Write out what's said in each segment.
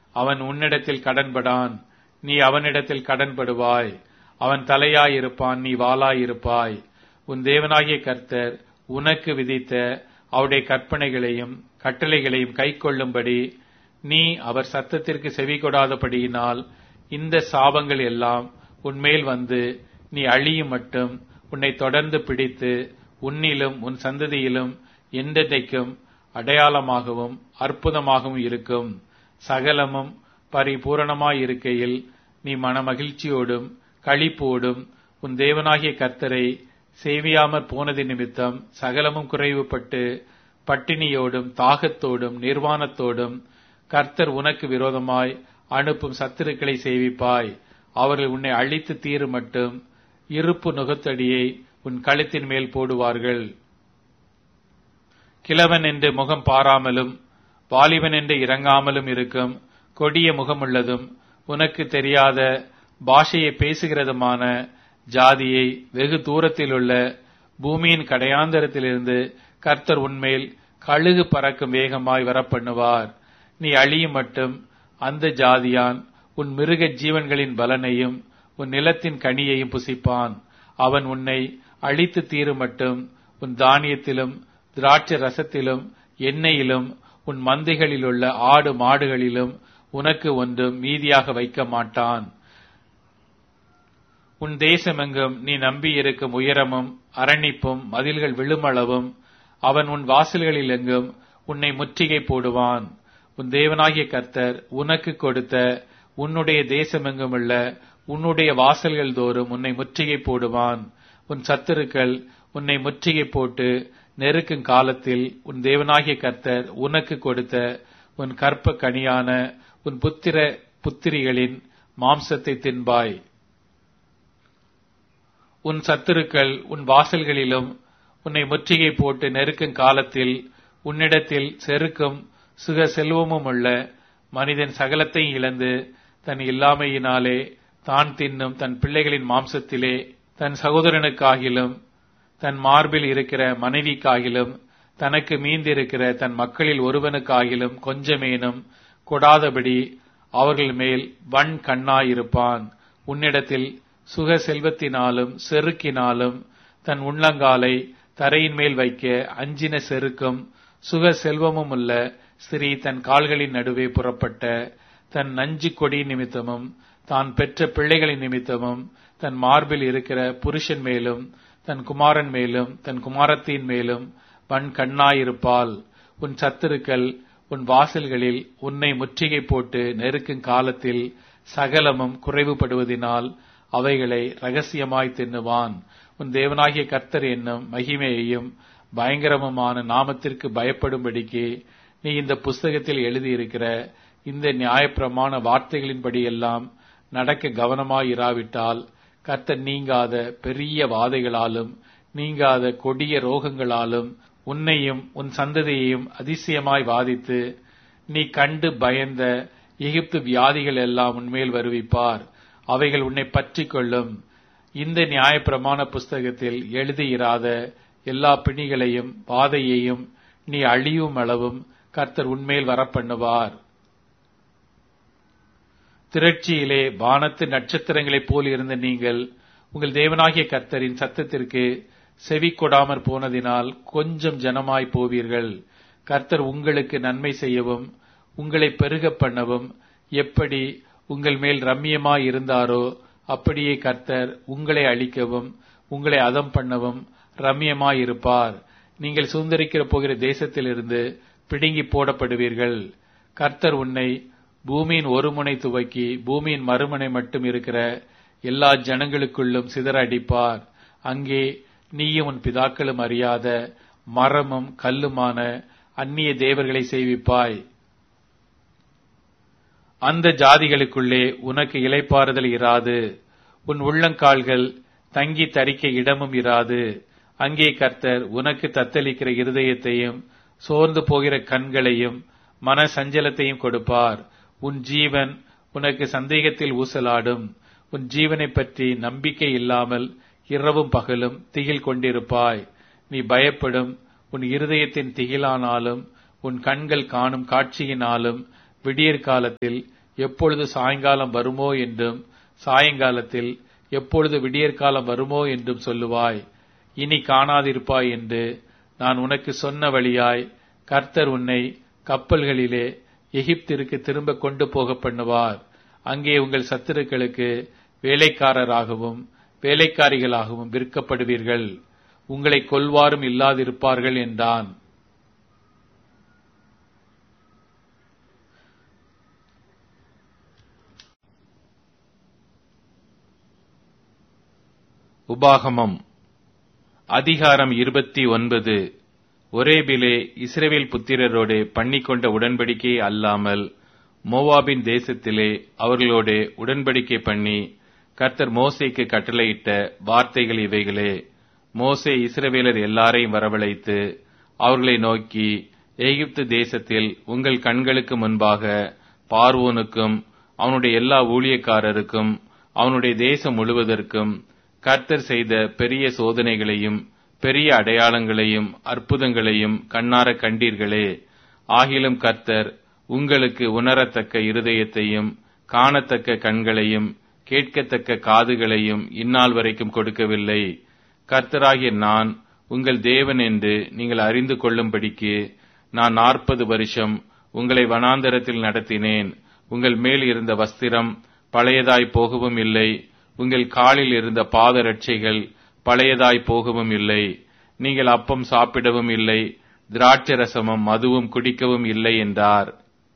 அவன் உன்னிடத்தில் கடன்படான் நீ அவனிடத்தில் கடன்படுவாய் அவன் தலையாயிருப்பான் நீ வாளாயிருப்பாய் உன் தேவனாகிய கர்த்தர் உனக்கு விதித்த அவருடைய கற்பனைகளையும் கட்டளைகளையும் கைக்கொள்ளும்படி நீ அவர் சத்தத்திற்கு செவி கொடாதபடியினால் இந்த சாபங்கள் எல்லாம் உன்மேல் வந்து நீ அழியும் மட்டும் உன்னை தொடர்ந்து பிடித்து உன்னிலும் உன் சந்ததியிலும் என்றென்றைக்கும் அடையாளமாகவும் அற்புதமாகவும் இருக்கும் சகலமும் பரிபூரணமாயிருக்கையில் நீ மனமகிழ்ச்சியோடும் களிப்போடும் உன் தேவனாகிய கர்த்தரை சேவியாமற் போனது நிமித்தம் சகலமும் குறைவுபட்டு பட்டினியோடும் தாகத்தோடும் நிர்வாணத்தோடும் கர்த்தர் உனக்கு விரோதமாய் அனுப்பும் சத்துருக்களை சேவிப்பாய் அவர்கள் உன்னை அழித்து தீரு மட்டும் இருப்பு நுகத்தடியை உன் கழுத்தின் மேல் போடுவார்கள் கிழவன் என்று முகம் பாராமலும் வாலிபன் என்று இறங்காமலும் இருக்கும் கொடிய முகமுள்ளதும் உனக்கு தெரியாத பாஷையை பேசுகிறதுமான ஜாதியை வெகு தூரத்திலுள்ள பூமியின் கடையாந்தரத்திலிருந்து கர்த்தர் உன்மேல் கழுகு பறக்கும் வேகமாய் வரப்பண்ணுவார் நீ அழியும் மட்டும் அந்த ஜாதியான் உன் மிருக ஜீவன்களின் பலனையும் உன் நிலத்தின் கனியையும் புசிப்பான் அவன் உன்னை அழித்து தீரும் மட்டும் உன் தானியத்திலும் திராட்சை ரசத்திலும் எண்ணெயிலும் உன் மந்தைகளிலுள்ள ஆடு மாடுகளிலும் உனக்கு ஒன்றும் மீதியாக வைக்க மாட்டான் உன் தேசமெங்கும் நீ நம்பியிருக்கும் உயரமும் அரணிப்பும் மதில்கள் விழுமளவும் அவன் உன் வாசல்களில் எங்கும் உன்னை முற்றுகை போடுவான் உன் தேவனாகிய கர்த்தர் உனக்கு கொடுத்த உன்னுடைய தேசமெங்கும் உள்ள உன்னுடைய வாசல்கள் தோறும் உன்னை முற்றுகை போடுவான் உன் சத்துருக்கள் உன்னை முற்றுகை போட்டு நெருக்கும் காலத்தில் உன் தேவனாகிய கர்த்தர் உனக்கு கொடுத்த உன் கற்ப கனியான உன் புத்திர புத்திரிகளின் மாம்சத்தை தின்பாய் உன் சத்துருக்கள் உன் வாசல்களிலும் உன்னை முற்றுகை போட்டு நெருக்கும் காலத்தில் உன்னிடத்தில் செருக்கும் சுக செல்வமும் உள்ள மனிதன் சகலத்தையும் இழந்து தன் இல்லாமையினாலே தான் தின்னும் தன் பிள்ளைகளின் மாம்சத்திலே தன் சகோதரனுக்காகிலும் தன் மார்பில் இருக்கிற மனைவிக்காகிலும் தனக்கு மீந்திருக்கிற தன் மக்களில் ஒருவனுக்காகிலும் கொஞ்சமேனும் கொடாதபடி அவர்கள் மேல் வன் கண்ணாயிருப்பான் உன்னிடத்தில் சுக செல்வத்தினாலும் செருக்கினாலும் தன் உள்ளங்காலை தரையின் மேல் வைக்க அஞ்சின செருக்கும் சுக செல்வமும் உள்ள ஸ்திரீ தன் கால்களின் நடுவே புறப்பட்ட தன் நஞ்சு கொடி நிமித்தமும் தான் பெற்ற பிள்ளைகளின் நிமித்தமும் தன் மார்பில் இருக்கிற புருஷன் மேலும் தன் குமாரன் மேலும் தன் குமாரத்தின் மேலும் வன் கண்ணாயிருப்பால் உன் சத்துருக்கள் உன் வாசல்களில் உன்னை முற்றுகை போட்டு நெருக்கும் காலத்தில் சகலமும் குறைவுபடுவதினால் அவைகளை ரகசியமாய் தின்னுவான் உன் தேவனாகிய கர்த்தர் என்னும் மகிமையையும் பயங்கரமுமான நாமத்திற்கு பயப்படும்படிக்கு நீ இந்த புஸ்தகத்தில் எழுதியிருக்கிற இந்த நியாயப்பிரமாண வார்த்தைகளின்படியெல்லாம் நடக்க கவனமாயிராவிட்டால் கர்த்தர் நீங்காத பெரிய வாதைகளாலும் நீங்காத கொடிய ரோகங்களாலும் உன்னையும் உன் சந்ததியையும் அதிசயமாய் வாதித்து நீ கண்டு பயந்த எகிப்து வியாதிகள் எல்லாம் உன்மேல் வருவிப்பார் அவைகள் உன்னை பற்றி கொள்ளும் இந்த நியாயப்பிரமாண புஸ்தகத்தில் எழுதியிராத எல்லா பிணிகளையும் வாதையையும் நீ அழியும் அளவும் கர்த்தர் உன்மேல் வரப்பண்ணுவார் திரட்சியிலே வானத்து நட்சத்திரங்களைப் போல் இருந்த நீங்கள் உங்கள் தேவனாகிய கர்த்தரின் சத்தத்திற்கு செவி கொடாமற் போனதினால் கொஞ்சம் ஜனமாய் போவீர்கள் கர்த்தர் உங்களுக்கு நன்மை செய்யவும் உங்களை பெருக பண்ணவும் எப்படி உங்கள் மேல் ரம்மியமாய் இருந்தாரோ அப்படியே கர்த்தர் உங்களை அழிக்கவும் உங்களை அதம் பண்ணவும் ரம்மியமாய் இருப்பார் நீங்கள் சுந்தரிக்கிற போகிற தேசத்திலிருந்து பிடுங்கி போடப்படுவீர்கள் கர்த்தர் உன்னை பூமியின் ஒரு முனை துவக்கி பூமியின் மறுமுனை மட்டும் இருக்கிற எல்லா ஜனங்களுக்குள்ளும் சிதற அடிப்பார் அங்கே நீயும் உன் பிதாக்களும் அறியாத மரமும் கல்லுமான அந்நிய தேவர்களை செய்விப்பாய் அந்த ஜாதிகளுக்குள்ளே உனக்கு இலைப்பாறுதல் இராது உன் உள்ளங்கால்கள் தங்கி தரிக்க இடமும் இராது அங்கே கர்த்தர் உனக்கு தத்தளிக்கிற இருதயத்தையும் சோர்ந்து போகிற கண்களையும் மன சஞ்சலத்தையும் கொடுப்பார் உன் ஜீவன் உனக்கு சந்தேகத்தில் ஊசலாடும் உன் ஜீவனைப் பற்றி நம்பிக்கை இல்லாமல் இரவும் பகலும் திகில் கொண்டிருப்பாய் நீ பயப்படும் உன் இருதயத்தின் திகிலானாலும் உன் கண்கள் காணும் காட்சியினாலும் விடியற் காலத்தில் எப்பொழுது சாயங்காலம் வருமோ என்றும் சாயங்காலத்தில் எப்பொழுது விடியற்காலம் வருமோ என்றும் சொல்லுவாய் இனி காணாதிருப்பாய் என்று நான் உனக்கு சொன்ன வழியாய் கர்த்தர் உன்னை கப்பல்களிலே எகிப்திற்கு திரும்ப கொண்டு போக பண்ணுவார் அங்கே உங்கள் சத்துருக்களுக்கு வேலைக்காரராகவும் வேலைக்காரிகளாகவும் விற்கப்படுவீர்கள் உங்களை கொல்வாரும் இல்லாதிருப்பார்கள் என்றான் உபாகமம் அதிகாரம் இருபத்தி ஒன்பது ஒரேபிலே இஸ்ரவேல் புத்திரரோடு பண்ணிக்கொண்ட உடன்படிக்கை அல்லாமல் மோவாபின் தேசத்திலே அவர்களோடு உடன்படிக்கை பண்ணி கர்த்தர் மோசேக்கு கட்டளையிட்ட வார்த்தைகள் இவைகளே மோசே இஸ்ரவேலர் எல்லாரையும் வரவழைத்து அவர்களை நோக்கி எகிப்து தேசத்தில் உங்கள் கண்களுக்கு முன்பாக பார்வோனுக்கும் அவனுடைய எல்லா ஊழியக்காரருக்கும் அவனுடைய தேசம் முழுவதற்கும் கர்த்தர் செய்த பெரிய சோதனைகளையும் பெரிய அடையாளங்களையும் அற்புதங்களையும் கண்ணார கண்டீர்களே ஆகிலும் கர்த்தர் உங்களுக்கு உணரத்தக்க இருதயத்தையும் காணத்தக்க கண்களையும் கேட்கத்தக்க காதுகளையும் இந்நாள் வரைக்கும் கொடுக்கவில்லை கர்த்தராகிய நான் உங்கள் தேவன் என்று நீங்கள் அறிந்து கொள்ளும்படிக்கு நான் நாற்பது வருஷம் உங்களை வனாந்தரத்தில் நடத்தினேன் உங்கள் மேல் இருந்த வஸ்திரம் பழையதாய் போகவும் இல்லை உங்கள் காலில் இருந்த பாதரட்சைகள் பழையதாய் போகவும் இல்லை நீங்கள் அப்பம் சாப்பிடவும் இல்லை திராட்சரசமும் மதுவும் குடிக்கவும் இல்லை என்றார்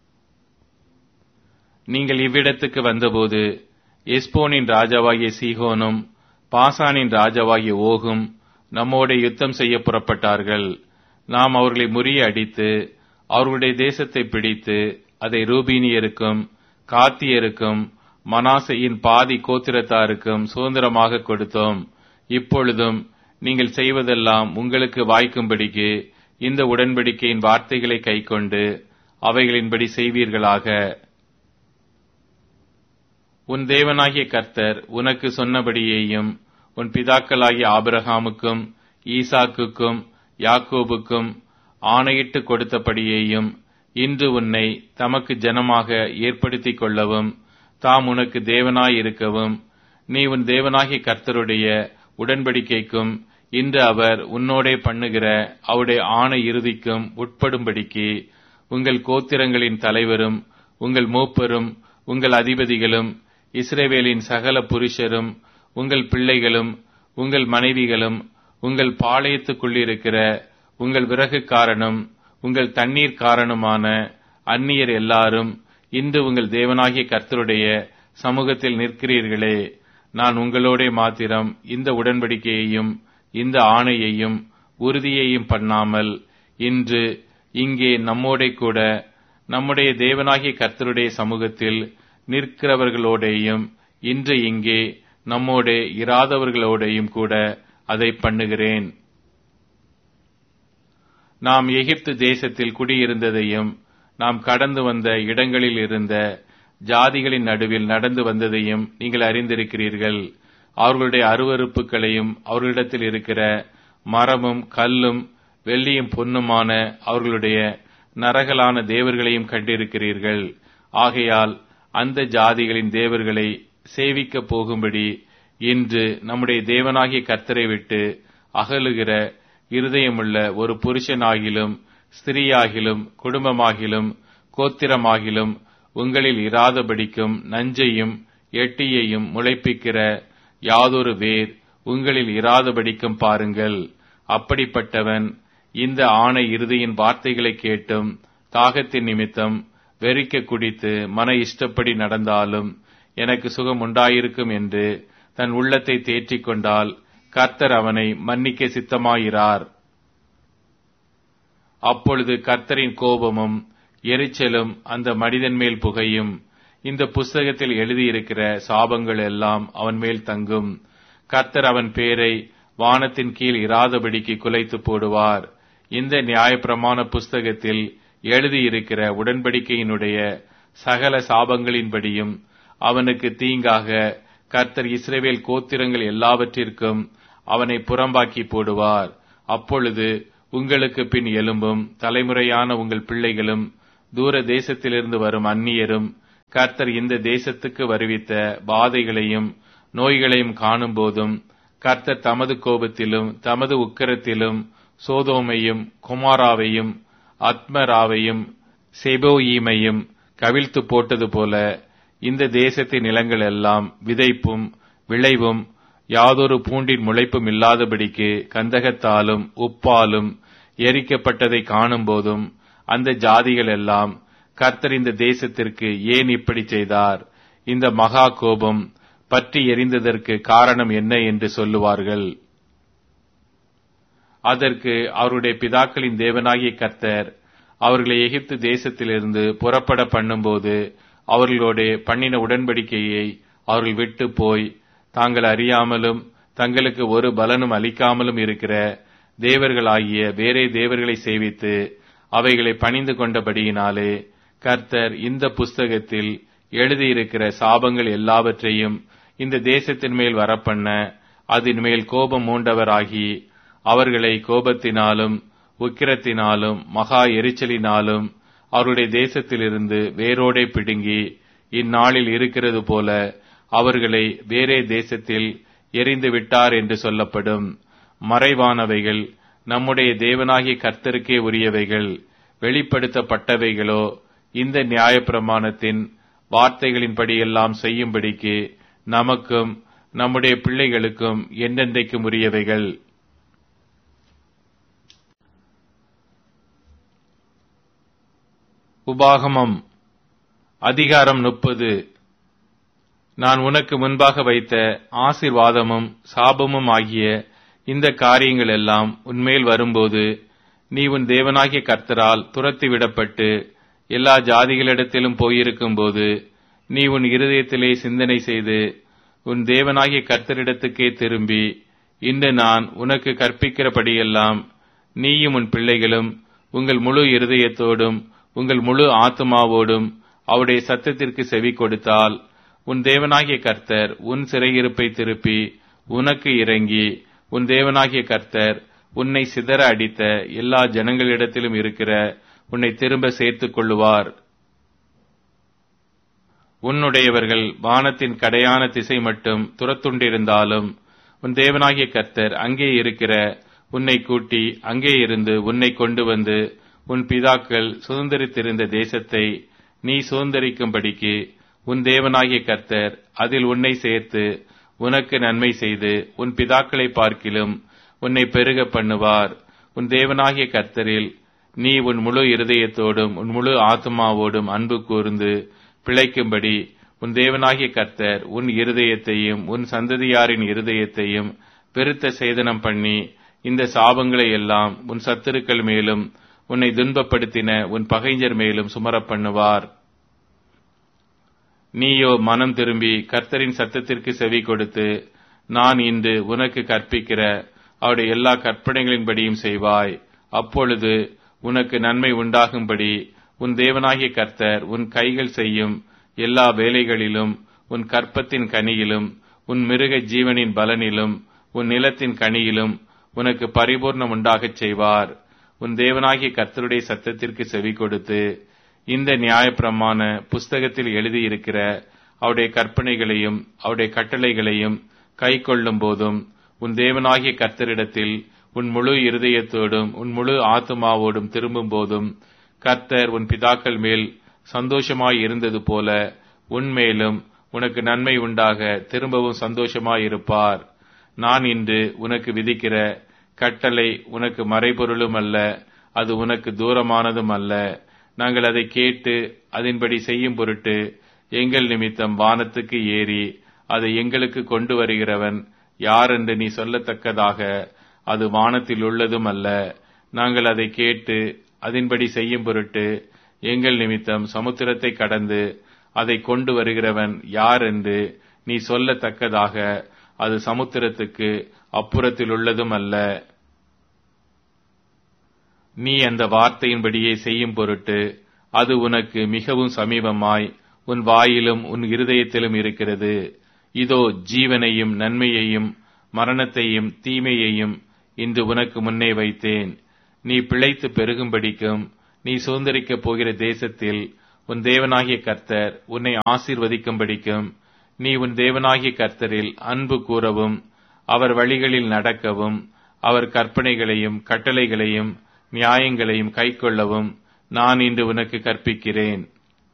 நீங்கள் இவ்விடத்துக்கு வந்தபோது எஸ்போனின் ராஜாவாகிய சீகோனும் பாசானின் ராஜாவாகிய ஓகும் நம்மோட யுத்தம் செய்ய புறப்பட்டார்கள் நாம் அவர்களை முறிய அடித்து அவர்களுடைய தேசத்தை பிடித்து அதை ரூபீனியருக்கும் காத்தியருக்கும் மனாசையின் பாதி கோத்திரத்தாருக்கும் சுதந்திரமாக கொடுத்தோம் இப்பொழுதும் நீங்கள் செய்வதெல்லாம் உங்களுக்கு வாய்க்கும்படிக்கு இந்த உடன்படிக்கையின் வார்த்தைகளை கைக்கொண்டு அவைகளின்படி செய்வீர்களாக உன் தேவனாகிய கர்த்தர் உனக்கு சொன்னபடியேயும் உன் பிதாக்களாகிய ஆபிரகாமுக்கும் ஈசாக்குக்கும் யாக்கோபுக்கும் ஆணையிட்டு கொடுத்தபடியேயும் இன்று உன்னை தமக்கு ஜனமாக ஏற்படுத்திக் கொள்ளவும் தாம் உனக்கு தேவனாயிருக்கவும் நீ உன் தேவனாகிய கர்த்தருடைய உடன்படிக்கைக்கும் இன்று அவர் உன்னோடே பண்ணுகிற அவருடைய ஆணை இறுதிக்கும் உட்படும்படிக்கு உங்கள் கோத்திரங்களின் தலைவரும் உங்கள் மூப்பரும் உங்கள் அதிபதிகளும் இஸ்ரேவேலின் சகல புருஷரும் உங்கள் பிள்ளைகளும் உங்கள் மனைவிகளும் உங்கள் பாளையத்துக்குள்ளிருக்கிற உங்கள் விறகுக்காரனும் உங்கள் தண்ணீர் காரணமான அந்நியர் எல்லாரும் இன்று உங்கள் தேவனாகிய கர்த்தருடைய சமூகத்தில் நிற்கிறீர்களே நான் உங்களோட மாத்திரம் இந்த உடன்படிக்கையையும் இந்த ஆணையையும் உறுதியையும் பண்ணாமல் இன்று இங்கே நம்மோட கூட நம்முடைய தேவனாகிய கர்த்தருடைய சமூகத்தில் நிற்கிறவர்களோடேயும் இன்று இங்கே நம்மோட இராதவர்களோடையும் கூட அதை பண்ணுகிறேன் நாம் எகிப்து தேசத்தில் குடியிருந்ததையும் நாம் கடந்து வந்த இடங்களில் இருந்த ஜாதிகளின் நடுவில் நடந்து வந்ததையும் நீங்கள் அறிந்திருக்கிறீர்கள் அவர்களுடைய அருவறுப்புகளையும் அவர்களிடத்தில் இருக்கிற மரமும் கல்லும் வெள்ளியும் பொன்னுமான அவர்களுடைய நரகலான தேவர்களையும் கண்டிருக்கிறீர்கள் ஆகையால் அந்த ஜாதிகளின் தேவர்களை சேவிக்க போகும்படி இன்று நம்முடைய தேவனாகிய கர்த்தரை விட்டு அகலுகிற இருதயமுள்ள ஒரு புருஷனாகிலும் ஸ்திரீயாகிலும் குடும்பமாகிலும் கோத்திரமாகிலும் உங்களில் இராதபடிக்கும் நஞ்சையும் எட்டியையும் முளைப்பிக்கிற யாதொரு வேர் உங்களில் இராதபடிக்கும் பாருங்கள் அப்படிப்பட்டவன் இந்த ஆணை இறுதியின் வார்த்தைகளை கேட்டும் தாகத்தின் நிமித்தம் வெறிக்க குடித்து மன இஷ்டப்படி நடந்தாலும் எனக்கு சுகம் உண்டாயிருக்கும் என்று தன் உள்ளத்தை தேற்றிக் கொண்டால் கர்த்தர் அவனை மன்னிக்க சித்தமாயிரார் அப்பொழுது கர்த்தரின் கோபமும் எரிச்சலும் அந்த மனிதன் மேல் புகையும் இந்த புஸ்தகத்தில் எழுதியிருக்கிற சாபங்கள் எல்லாம் அவன் மேல் தங்கும் கர்த்தர் அவன் பேரை வானத்தின் கீழ் இராதபடிக்கு குலைத்து போடுவார் இந்த நியாயப்பிரமாண புஸ்தகத்தில் எழுதியிருக்கிற உடன்படிக்கையினுடைய சகல சாபங்களின்படியும் அவனுக்கு தீங்காக கர்த்தர் இஸ்ரேவேல் கோத்திரங்கள் எல்லாவற்றிற்கும் அவனை புறம்பாக்கி போடுவார் அப்பொழுது உங்களுக்கு பின் எலும்பும் தலைமுறையான உங்கள் பிள்ளைகளும் தூர தேசத்திலிருந்து வரும் அந்நியரும் கர்த்தர் இந்த தேசத்துக்கு வருவித்த பாதைகளையும் நோய்களையும் காணும்போதும் கர்த்தர் தமது கோபத்திலும் தமது உக்கிரத்திலும் சோதோமையும் குமாராவையும் அத்மராவையும் செபோயீமையும் கவிழ்த்து போட்டது போல இந்த தேசத்தின் நிலங்கள் எல்லாம் விதைப்பும் விளைவும் யாதொரு பூண்டின் முளைப்பும் இல்லாதபடிக்கு கந்தகத்தாலும் உப்பாலும் எரிக்கப்பட்டதை காணும்போதும் அந்த ஜாதிகள் எல்லாம் கர்த்தர் இந்த தேசத்திற்கு ஏன் இப்படி செய்தார் இந்த மகா கோபம் பற்றி எரிந்ததற்கு காரணம் என்ன என்று சொல்லுவார்கள் அதற்கு அவருடைய பிதாக்களின் தேவனாகிய கர்த்தர் அவர்களை எகிப்து தேசத்திலிருந்து புறப்பட பண்ணும்போது அவர்களோடு பண்ணின உடன்படிக்கையை அவர்கள் விட்டு போய் தாங்கள் அறியாமலும் தங்களுக்கு ஒரு பலனும் அளிக்காமலும் இருக்கிற தேவர்களாகிய வேறே தேவர்களை சேவித்து அவைகளை பணிந்து கொண்டபடியினாலே கர்த்தர் இந்த புஸ்தகத்தில் எழுதியிருக்கிற சாபங்கள் எல்லாவற்றையும் இந்த தேசத்தின் மேல் வரப்பண்ண அதன் மேல் கோபம் மூண்டவராகி அவர்களை கோபத்தினாலும் உக்கிரத்தினாலும் மகா எரிச்சலினாலும் அவருடைய தேசத்திலிருந்து வேரோடே பிடுங்கி இந்நாளில் இருக்கிறது போல அவர்களை வேறே தேசத்தில் எரிந்து விட்டார் என்று சொல்லப்படும் மறைவானவைகள் நம்முடைய தேவனாகிய கர்த்தருக்கே உரியவைகள் வெளிப்படுத்தப்பட்டவைகளோ இந்த நியாயப்பிரமாணத்தின் வார்த்தைகளின்படியெல்லாம் செய்யும்படிக்கு நமக்கும் நம்முடைய பிள்ளைகளுக்கும் என்றென்றைக்கும் உரியவைகள் உபாகமம் அதிகாரம் முப்பது நான் உனக்கு முன்பாக வைத்த ஆசிர்வாதமும் சாபமும் ஆகிய இந்த காரியங்கள் எல்லாம் உன்மேல் வரும்போது நீ உன் தேவனாகிய கர்த்தரால் துரத்தி விடப்பட்டு எல்லா ஜாதிகளிடத்திலும் போயிருக்கும்போது நீ உன் இருதயத்திலே சிந்தனை செய்து உன் தேவனாகிய கர்த்தரிடத்துக்கே திரும்பி இன்று நான் உனக்கு கற்பிக்கிறபடியெல்லாம் நீயும் உன் பிள்ளைகளும் உங்கள் முழு இருதயத்தோடும் உங்கள் முழு ஆத்மாவோடும் அவருடைய சத்தத்திற்கு செவி கொடுத்தால் உன் தேவனாகிய கர்த்தர் உன் சிறையிருப்பை திருப்பி உனக்கு இறங்கி உன் தேவனாகிய கர்த்தர் உன்னை சிதற அடித்த எல்லா ஜனங்களிடத்திலும் இருக்கிற உன்னை திரும்ப சேர்த்துக் கொள்ளுவார் உன்னுடையவர்கள் வானத்தின் கடையான திசை மட்டும் துரத்துண்டிருந்தாலும் உன் தேவனாகிய கர்த்தர் அங்கே இருக்கிற உன்னை கூட்டி அங்கே இருந்து உன்னை கொண்டு வந்து உன் பிதாக்கள் சுதந்திரித்திருந்த தேசத்தை நீ சுதந்திரிக்கும்படிக்கு உன் தேவனாகிய கர்த்தர் அதில் உன்னை சேர்த்து உனக்கு நன்மை செய்து உன் பிதாக்களை பார்க்கிலும் உன்னை பெருக பண்ணுவார் உன் தேவனாகிய கர்த்தரில் நீ உன் முழு இருதயத்தோடும் உன் முழு ஆத்மாவோடும் அன்பு கூர்ந்து பிழைக்கும்படி உன் தேவனாகிய கர்த்தர் உன் இருதயத்தையும் உன் சந்ததியாரின் இருதயத்தையும் பெருத்த சேதனம் பண்ணி இந்த சாபங்களை எல்லாம் உன் சத்துருக்கள் மேலும் உன்னை துன்பப்படுத்தின உன் பகைஞர் மேலும் சுமரப் பண்ணுவார் நீயோ மனம் திரும்பி கர்த்தரின் சத்தத்திற்கு செவி கொடுத்து நான் இன்று உனக்கு கற்பிக்கிற அவருடைய எல்லா கற்பனைகளின்படியும் செய்வாய் அப்பொழுது உனக்கு நன்மை உண்டாகும்படி உன் தேவனாகிய கர்த்தர் உன் கைகள் செய்யும் எல்லா வேலைகளிலும் உன் கற்பத்தின் கனியிலும் உன் மிருக ஜீவனின் பலனிலும் உன் நிலத்தின் கனியிலும் உனக்கு பரிபூர்ணம் உண்டாகச் செய்வார் உன் தேவனாகிய கர்த்தருடைய சத்தத்திற்கு செவி கொடுத்து இந்த நியாயப்பிரமாண புஸ்தகத்தில் எழுதியிருக்கிற அவருடைய கற்பனைகளையும் அவருடைய கட்டளைகளையும் கை கொள்ளும் போதும் உன் தேவனாகிய கர்த்தரிடத்தில் உன் முழு இருதயத்தோடும் உன் முழு ஆத்மாவோடும் திரும்பும் போதும் கர்த்தர் உன் பிதாக்கள் மேல் சந்தோஷமாய் இருந்தது போல உன்மேலும் உனக்கு நன்மை உண்டாக திரும்பவும் சந்தோஷமாயிருப்பார் நான் இன்று உனக்கு விதிக்கிற கட்டளை உனக்கு மறைபொருளும் அல்ல அது உனக்கு தூரமானதும் அல்ல நாங்கள் அதை கேட்டு அதன்படி செய்யும் பொருட்டு எங்கள் நிமித்தம் வானத்துக்கு ஏறி அதை எங்களுக்கு கொண்டு வருகிறவன் யார் என்று நீ சொல்லத்தக்கதாக அது வானத்தில் உள்ளதும் அல்ல நாங்கள் அதை கேட்டு அதன்படி செய்யும் பொருட்டு எங்கள் நிமித்தம் சமுத்திரத்தை கடந்து அதை கொண்டு வருகிறவன் யார் என்று நீ சொல்லத்தக்கதாக அது சமுத்திரத்துக்கு அப்புறத்தில் உள்ளதும் அல்ல நீ அந்த வார்த்தையின்படியே செய்யும் பொருட்டு அது உனக்கு மிகவும் சமீபமாய் உன் வாயிலும் உன் இருதயத்திலும் இருக்கிறது இதோ ஜீவனையும் நன்மையையும் மரணத்தையும் தீமையையும் இன்று உனக்கு முன்னே வைத்தேன் நீ பிழைத்து பெருகும்படிக்கும் நீ சுதந்திரிக்கப் போகிற தேசத்தில் உன் தேவனாகிய கர்த்தர் உன்னை ஆசீர்வதிக்கும்படிக்கும் நீ உன் தேவனாகிய கர்த்தரில் அன்பு கூறவும் அவர் வழிகளில் நடக்கவும் அவர் கற்பனைகளையும் கட்டளைகளையும் நியாயங்களையும் கைக்கொள்ளவும் நான் இன்று உனக்கு கற்பிக்கிறேன்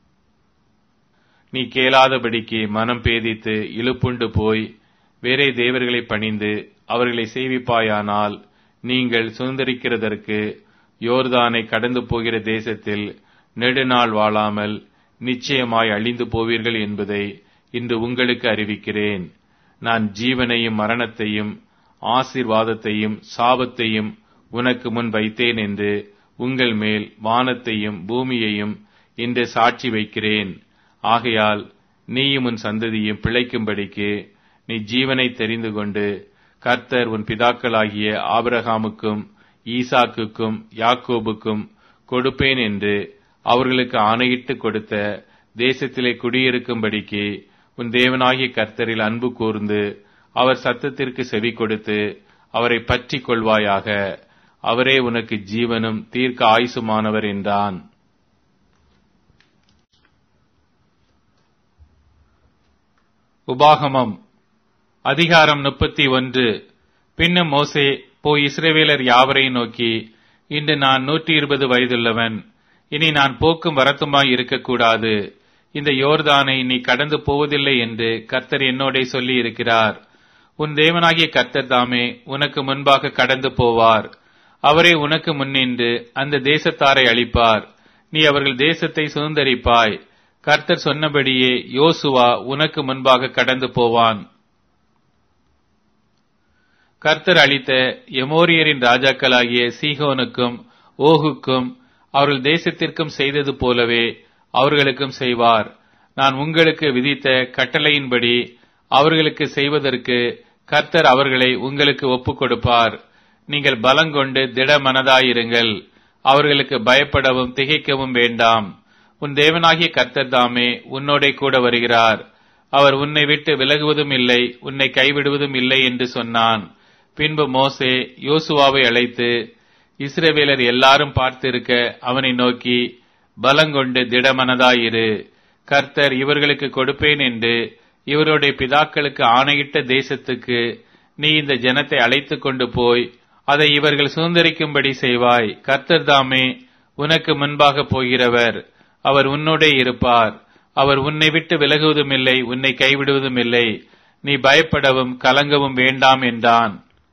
நீ கேளாதபடிக்கு மனம் பேதித்து இழுப்புண்டு போய் வேறே தேவர்களை பணிந்து அவர்களை சேவிப்பாயானால் நீங்கள் சுதந்திரிக்கிறதற்கு யோர்தானை கடந்து போகிற தேசத்தில் நெடுநாள் வாழாமல் நிச்சயமாய் அழிந்து போவீர்கள் என்பதை இன்று உங்களுக்கு அறிவிக்கிறேன் நான் ஜீவனையும் மரணத்தையும் ஆசீர்வாதத்தையும் சாபத்தையும் உனக்கு முன் வைத்தேன் என்று உங்கள் மேல் வானத்தையும் பூமியையும் இன்று சாட்சி வைக்கிறேன் ஆகையால் நீயும் உன் சந்ததியும் பிழைக்கும்படிக்கு நீ ஜீவனை தெரிந்து கொண்டு கர்த்தர் உன் பிதாக்களாகிய ஆபிரகாமுக்கும் ஈசாக்குக்கும் யாக்கோபுக்கும் கொடுப்பேன் என்று அவர்களுக்கு ஆணையிட்டு கொடுத்த தேசத்திலே குடியிருக்கும்படிக்கு உன் தேவனாகிய கர்த்தரில் அன்பு கூர்ந்து அவர் சத்தத்திற்கு செவி கொடுத்து அவரை பற்றிக் கொள்வாயாக அவரே உனக்கு ஜீவனும் தீர்க்க ஆயுசுமானவர் என்றான் உபாகமம் அதிகாரம் முப்பத்தி ஒன்று பின்னும் மோசே போய் இஸ்ரவேலர் யாவரையும் நோக்கி இன்று நான் நூற்றி இருபது வயதுள்ளவன் இனி நான் போக்கும் வரத்துமாய் இருக்கக்கூடாது இந்த யோர்தானை நீ கடந்து போவதில்லை என்று கர்த்தர் என்னோடே சொல்லி இருக்கிறார் உன் தேவனாகிய கர்த்தர் தாமே உனக்கு முன்பாக கடந்து போவார் அவரே உனக்கு முன்னின்று அந்த தேசத்தாரை அளிப்பார் நீ அவர்கள் தேசத்தை சுதந்தரிப்பாய் கர்த்தர் சொன்னபடியே யோசுவா உனக்கு முன்பாக கடந்து போவான் கர்த்தர் அளித்த எமோரியரின் ராஜாக்களாகிய சீகோனுக்கும் ஓகுக்கும் அவர்கள் தேசத்திற்கும் செய்தது போலவே அவர்களுக்கும் செய்வார் நான் உங்களுக்கு விதித்த கட்டளையின்படி அவர்களுக்கு செய்வதற்கு கர்த்தர் அவர்களை உங்களுக்கு ஒப்புக் கொடுப்பார் நீங்கள் பலங்கொண்டு திட மனதாயிருங்கள் அவர்களுக்கு பயப்படவும் திகைக்கவும் வேண்டாம் உன் தேவனாகிய கர்த்தர் தாமே உன்னோடே கூட வருகிறார் அவர் உன்னை விட்டு விலகுவதும் இல்லை உன்னை கைவிடுவதும் இல்லை என்று சொன்னான் பின்பு மோசே யோசுவாவை அழைத்து இஸ்ரவேலர் எல்லாரும் பார்த்திருக்க அவனை நோக்கி பலங்கொண்டு திடமனதாயிரு கர்த்தர் இவர்களுக்கு கொடுப்பேன் என்று இவருடைய பிதாக்களுக்கு ஆணையிட்ட தேசத்துக்கு நீ இந்த ஜனத்தை அழைத்துக் கொண்டு போய் அதை இவர்கள் சுதந்திரிக்கும்படி செய்வாய் கர்த்தர் தாமே உனக்கு முன்பாக போகிறவர் அவர் உன்னோடே இருப்பார் அவர் உன்னை விட்டு விலகுவதும் இல்லை உன்னை கைவிடுவதும் இல்லை நீ பயப்படவும் கலங்கவும் வேண்டாம் என்றான்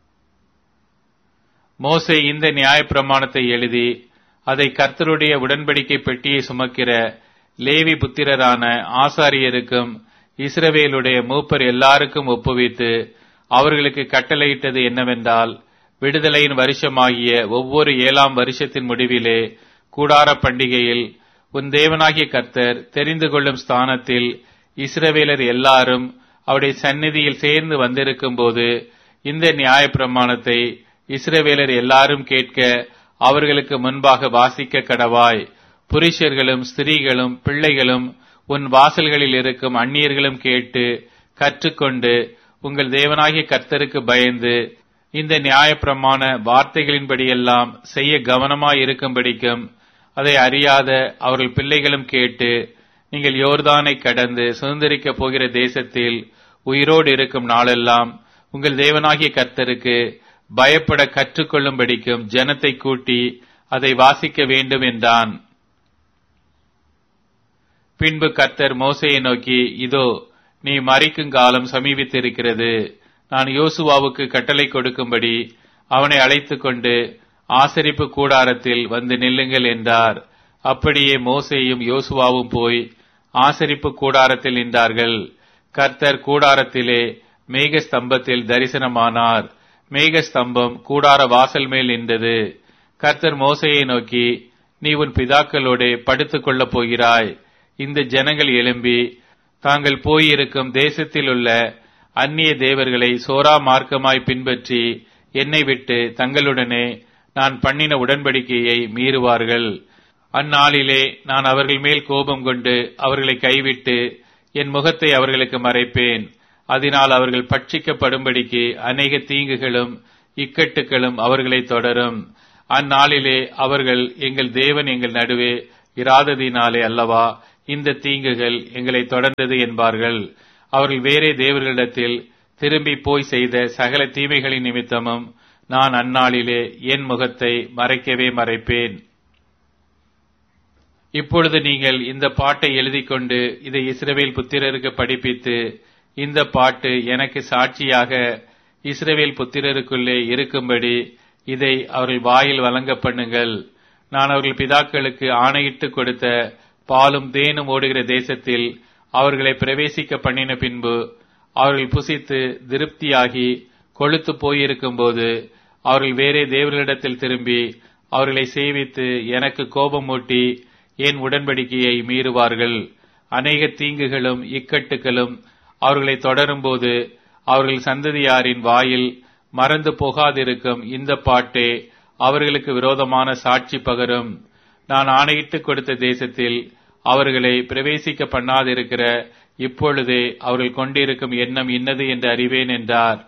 மோசே இந்த நியாயப்பிரமாணத்தை எழுதி அதை கர்த்தருடைய உடன்படிக்கை பெட்டியை சுமக்கிற லேவி புத்திரரான ஆசாரியருக்கும் இஸ்ரவேலுடைய மூப்பர் எல்லாருக்கும் ஒப்புவித்து அவர்களுக்கு கட்டளையிட்டது என்னவென்றால் விடுதலையின் வருஷமாகிய ஒவ்வொரு ஏழாம் வருஷத்தின் முடிவிலே கூடார பண்டிகையில் உன் தேவனாகிய கர்த்தர் தெரிந்து கொள்ளும் ஸ்தானத்தில் இஸ்ரவேலர் எல்லாரும் அவருடைய சந்நிதியில் சேர்ந்து வந்திருக்கும் போது இந்த நியாயப்பிரமாணத்தை இஸ்ரவேலர் எல்லாரும் கேட்க அவர்களுக்கு முன்பாக வாசிக்க கடவாய் புருஷர்களும் ஸ்திரீகளும் பிள்ளைகளும் உன் வாசல்களில் இருக்கும் அந்நியர்களும் கேட்டு கற்றுக்கொண்டு உங்கள் தேவனாகிய கர்த்தருக்கு பயந்து இந்த நியாயப்பிரமாண வார்த்தைகளின்படியெல்லாம் செய்ய கவனமாய் இருக்கும்படிக்கும் அதை அறியாத அவர்கள் பிள்ளைகளும் கேட்டு நீங்கள் யோர்தானை கடந்து சுதந்திரிக்கப் போகிற தேசத்தில் உயிரோடு இருக்கும் நாளெல்லாம் உங்கள் தேவனாகிய கர்த்தருக்கு பயப்பட கற்றுக்கொள்ளும்படிக்கும் ஜனத்தை கூட்டி அதை வாசிக்க வேண்டும் என்றான் பின்பு கர்த்தர் மோசையை நோக்கி இதோ நீ மறிக்கும் காலம் சமீபித்திருக்கிறது நான் யோசுவாவுக்கு கட்டளை கொடுக்கும்படி அவனை அழைத்துக் கொண்டு ஆசரிப்பு கூடாரத்தில் வந்து நில்லுங்கள் என்றார் அப்படியே மோசேயும் யோசுவாவும் போய் ஆசரிப்பு கூடாரத்தில் நின்றார்கள் கர்த்தர் கூடாரத்திலே மேக ஸ்தம்பத்தில் தரிசனமானார் மேக ஸ்தம்பம் கூடார வாசல் மேல் நின்றது கர்த்தர் மோசையை நோக்கி நீ உன் பிதாக்களோடே படுத்துக் கொள்ளப் போகிறாய் இந்த ஜனங்கள் எழும்பி தாங்கள் போயிருக்கும் தேசத்தில் உள்ள அந்நிய தேவர்களை சோரா மார்க்கமாய் பின்பற்றி என்னை விட்டு தங்களுடனே நான் பண்ணின உடன்படிக்கையை மீறுவார்கள் அந்நாளிலே நான் அவர்கள் மேல் கோபம் கொண்டு அவர்களை கைவிட்டு என் முகத்தை அவர்களுக்கு மறைப்பேன் அதனால் அவர்கள் பட்சிக்கப்படும்படிக்கு அநேக தீங்குகளும் இக்கட்டுகளும் அவர்களை தொடரும் அந்நாளிலே அவர்கள் எங்கள் தேவன் எங்கள் நடுவே இராததினாலே அல்லவா இந்த தீங்குகள் எங்களை தொடர்ந்தது என்பார்கள் அவர்கள் வேறே தேவர்களிடத்தில் திரும்பி போய் செய்த சகல தீமைகளின் நிமித்தமும் நான் அந்நாளிலே என் முகத்தை மறைக்கவே மறைப்பேன் இப்பொழுது நீங்கள் இந்த பாட்டை எழுதிக் கொண்டு இதை இஸ்ரவேல் புத்திரருக்கு படிப்பித்து இந்த பாட்டு எனக்கு சாட்சியாக இஸ்ரவேல் புத்திரருக்குள்ளே இருக்கும்படி இதை அவர்கள் வாயில் வழங்க பண்ணுங்கள் நான் அவர்கள் பிதாக்களுக்கு ஆணையிட்டு கொடுத்த பாலும் தேனும் ஓடுகிற தேசத்தில் அவர்களை பிரவேசிக்க பண்ணின பின்பு அவர்கள் புசித்து திருப்தியாகி கொழுத்து போயிருக்கும்போது அவர்கள் வேறே தேவர்களிடத்தில் திரும்பி அவர்களை சேவித்து எனக்கு கோபம் மூட்டி என் உடன்படிக்கையை மீறுவார்கள் அநேக தீங்குகளும் இக்கட்டுகளும் அவர்களை தொடரும்போது அவர்கள் சந்ததியாரின் வாயில் மறந்து போகாதிருக்கும் இந்த பாட்டே அவர்களுக்கு விரோதமான சாட்சி பகரும் நான் ஆணையிட்டு கொடுத்த தேசத்தில் அவர்களை பிரவேசிக்க பண்ணாதிருக்கிற இப்பொழுதே அவர்கள் கொண்டிருக்கும் எண்ணம் இன்னது என்று அறிவேன் என்றார்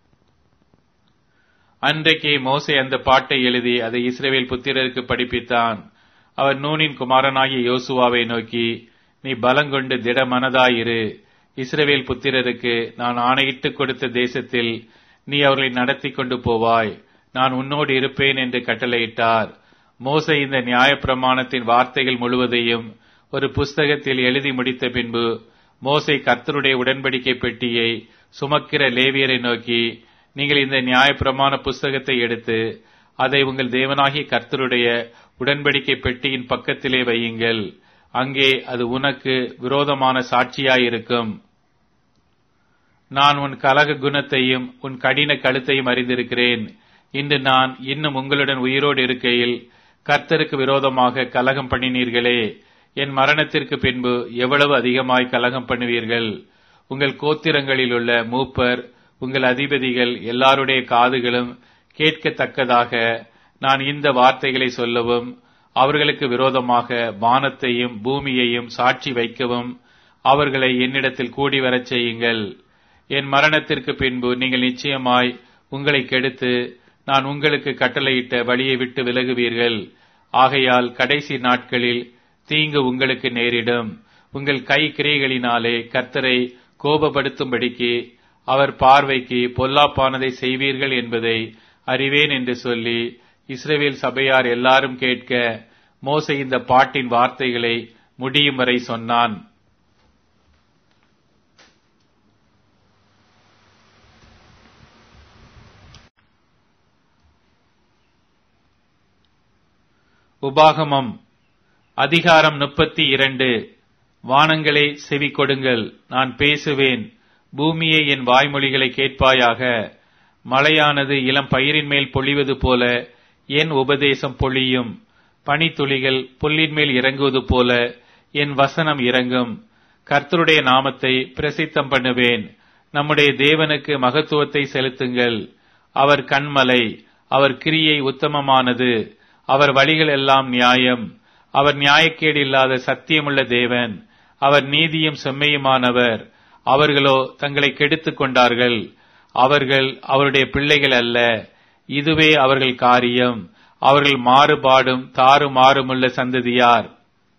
அன்றைக்கே மோசே அந்த பாட்டை எழுதி அதை இஸ்ரேவேல் புத்திரருக்கு படிப்பித்தான் அவர் நூனின் குமாரனாகிய யோசுவாவை நோக்கி நீ பலங்கொண்டு திடமனதாயிரு இஸ்ரவேல் புத்திரருக்கு நான் ஆணையிட்டு கொடுத்த தேசத்தில் நீ அவர்களை நடத்தி கொண்டு போவாய் நான் உன்னோடு இருப்பேன் என்று கட்டளையிட்டார் மோசே இந்த நியாயப்பிரமாணத்தின் வார்த்தைகள் முழுவதையும் ஒரு புஸ்தகத்தில் எழுதி முடித்த பின்பு மோசை கர்த்தருடைய உடன்படிக்கை பெட்டியை சுமக்கிற லேவியரை நோக்கி நீங்கள் இந்த நியாயப்பிரமாண புஸ்தகத்தை எடுத்து அதை உங்கள் தேவனாகிய கர்த்தருடைய உடன்படிக்கை பெட்டியின் பக்கத்திலே வையுங்கள் அங்கே அது உனக்கு விரோதமான சாட்சியாயிருக்கும் நான் உன் கலக குணத்தையும் உன் கடின கழுத்தையும் அறிந்திருக்கிறேன் இன்று நான் இன்னும் உங்களுடன் உயிரோடு இருக்கையில் கர்த்தருக்கு விரோதமாக கலகம் பண்ணினீர்களே என் மரணத்திற்கு பின்பு எவ்வளவு அதிகமாய் கலகம் பண்ணுவீர்கள் உங்கள் கோத்திரங்களில் உள்ள மூப்பர் உங்கள் அதிபதிகள் எல்லாருடைய காதுகளும் கேட்கத்தக்கதாக நான் இந்த வார்த்தைகளை சொல்லவும் அவர்களுக்கு விரோதமாக வானத்தையும் பூமியையும் சாட்சி வைக்கவும் அவர்களை என்னிடத்தில் கூடி வரச் செய்யுங்கள் என் மரணத்திற்கு பின்பு நீங்கள் நிச்சயமாய் உங்களை கெடுத்து நான் உங்களுக்கு கட்டளையிட்ட வழியை விட்டு விலகுவீர்கள் ஆகையால் கடைசி நாட்களில் தீங்கு உங்களுக்கு நேரிடும் உங்கள் கை கிரைகளினாலே கர்த்தரை கோபப்படுத்தும்படிக்கு அவர் பார்வைக்கு பொல்லாப்பானதை செய்வீர்கள் என்பதை அறிவேன் என்று சொல்லி இஸ்ரேவேல் சபையார் எல்லாரும் கேட்க மோசை இந்த பாட்டின் வார்த்தைகளை முடியும் வரை சொன்னான் உபாகமம் அதிகாரம் முப்பத்தி இரண்டு வானங்களே செவி கொடுங்கள் நான் பேசுவேன் பூமியே என் வாய்மொழிகளை கேட்பாயாக மழையானது இளம் பயிரின் மேல் பொழிவது போல என் உபதேசம் பொழியும் பனித்துளிகள் புல்லின் மேல் இறங்குவது போல என் வசனம் இறங்கும் கர்த்தருடைய நாமத்தை பிரசித்தம் பண்ணுவேன் நம்முடைய தேவனுக்கு மகத்துவத்தை செலுத்துங்கள் அவர் கண்மலை அவர் கிரியை உத்தமமானது அவர் வழிகள் எல்லாம் நியாயம் அவர் நியாயக்கேடு இல்லாத சத்தியமுள்ள தேவன் அவர் நீதியும் செம்மையுமானவர் அவர்களோ தங்களை கெடுத்துக் கொண்டார்கள் அவர்கள் அவருடைய பிள்ளைகள் அல்ல இதுவே அவர்கள் காரியம் அவர்கள் மாறுபாடும் தாறுமாறுமுள்ள சந்ததியார்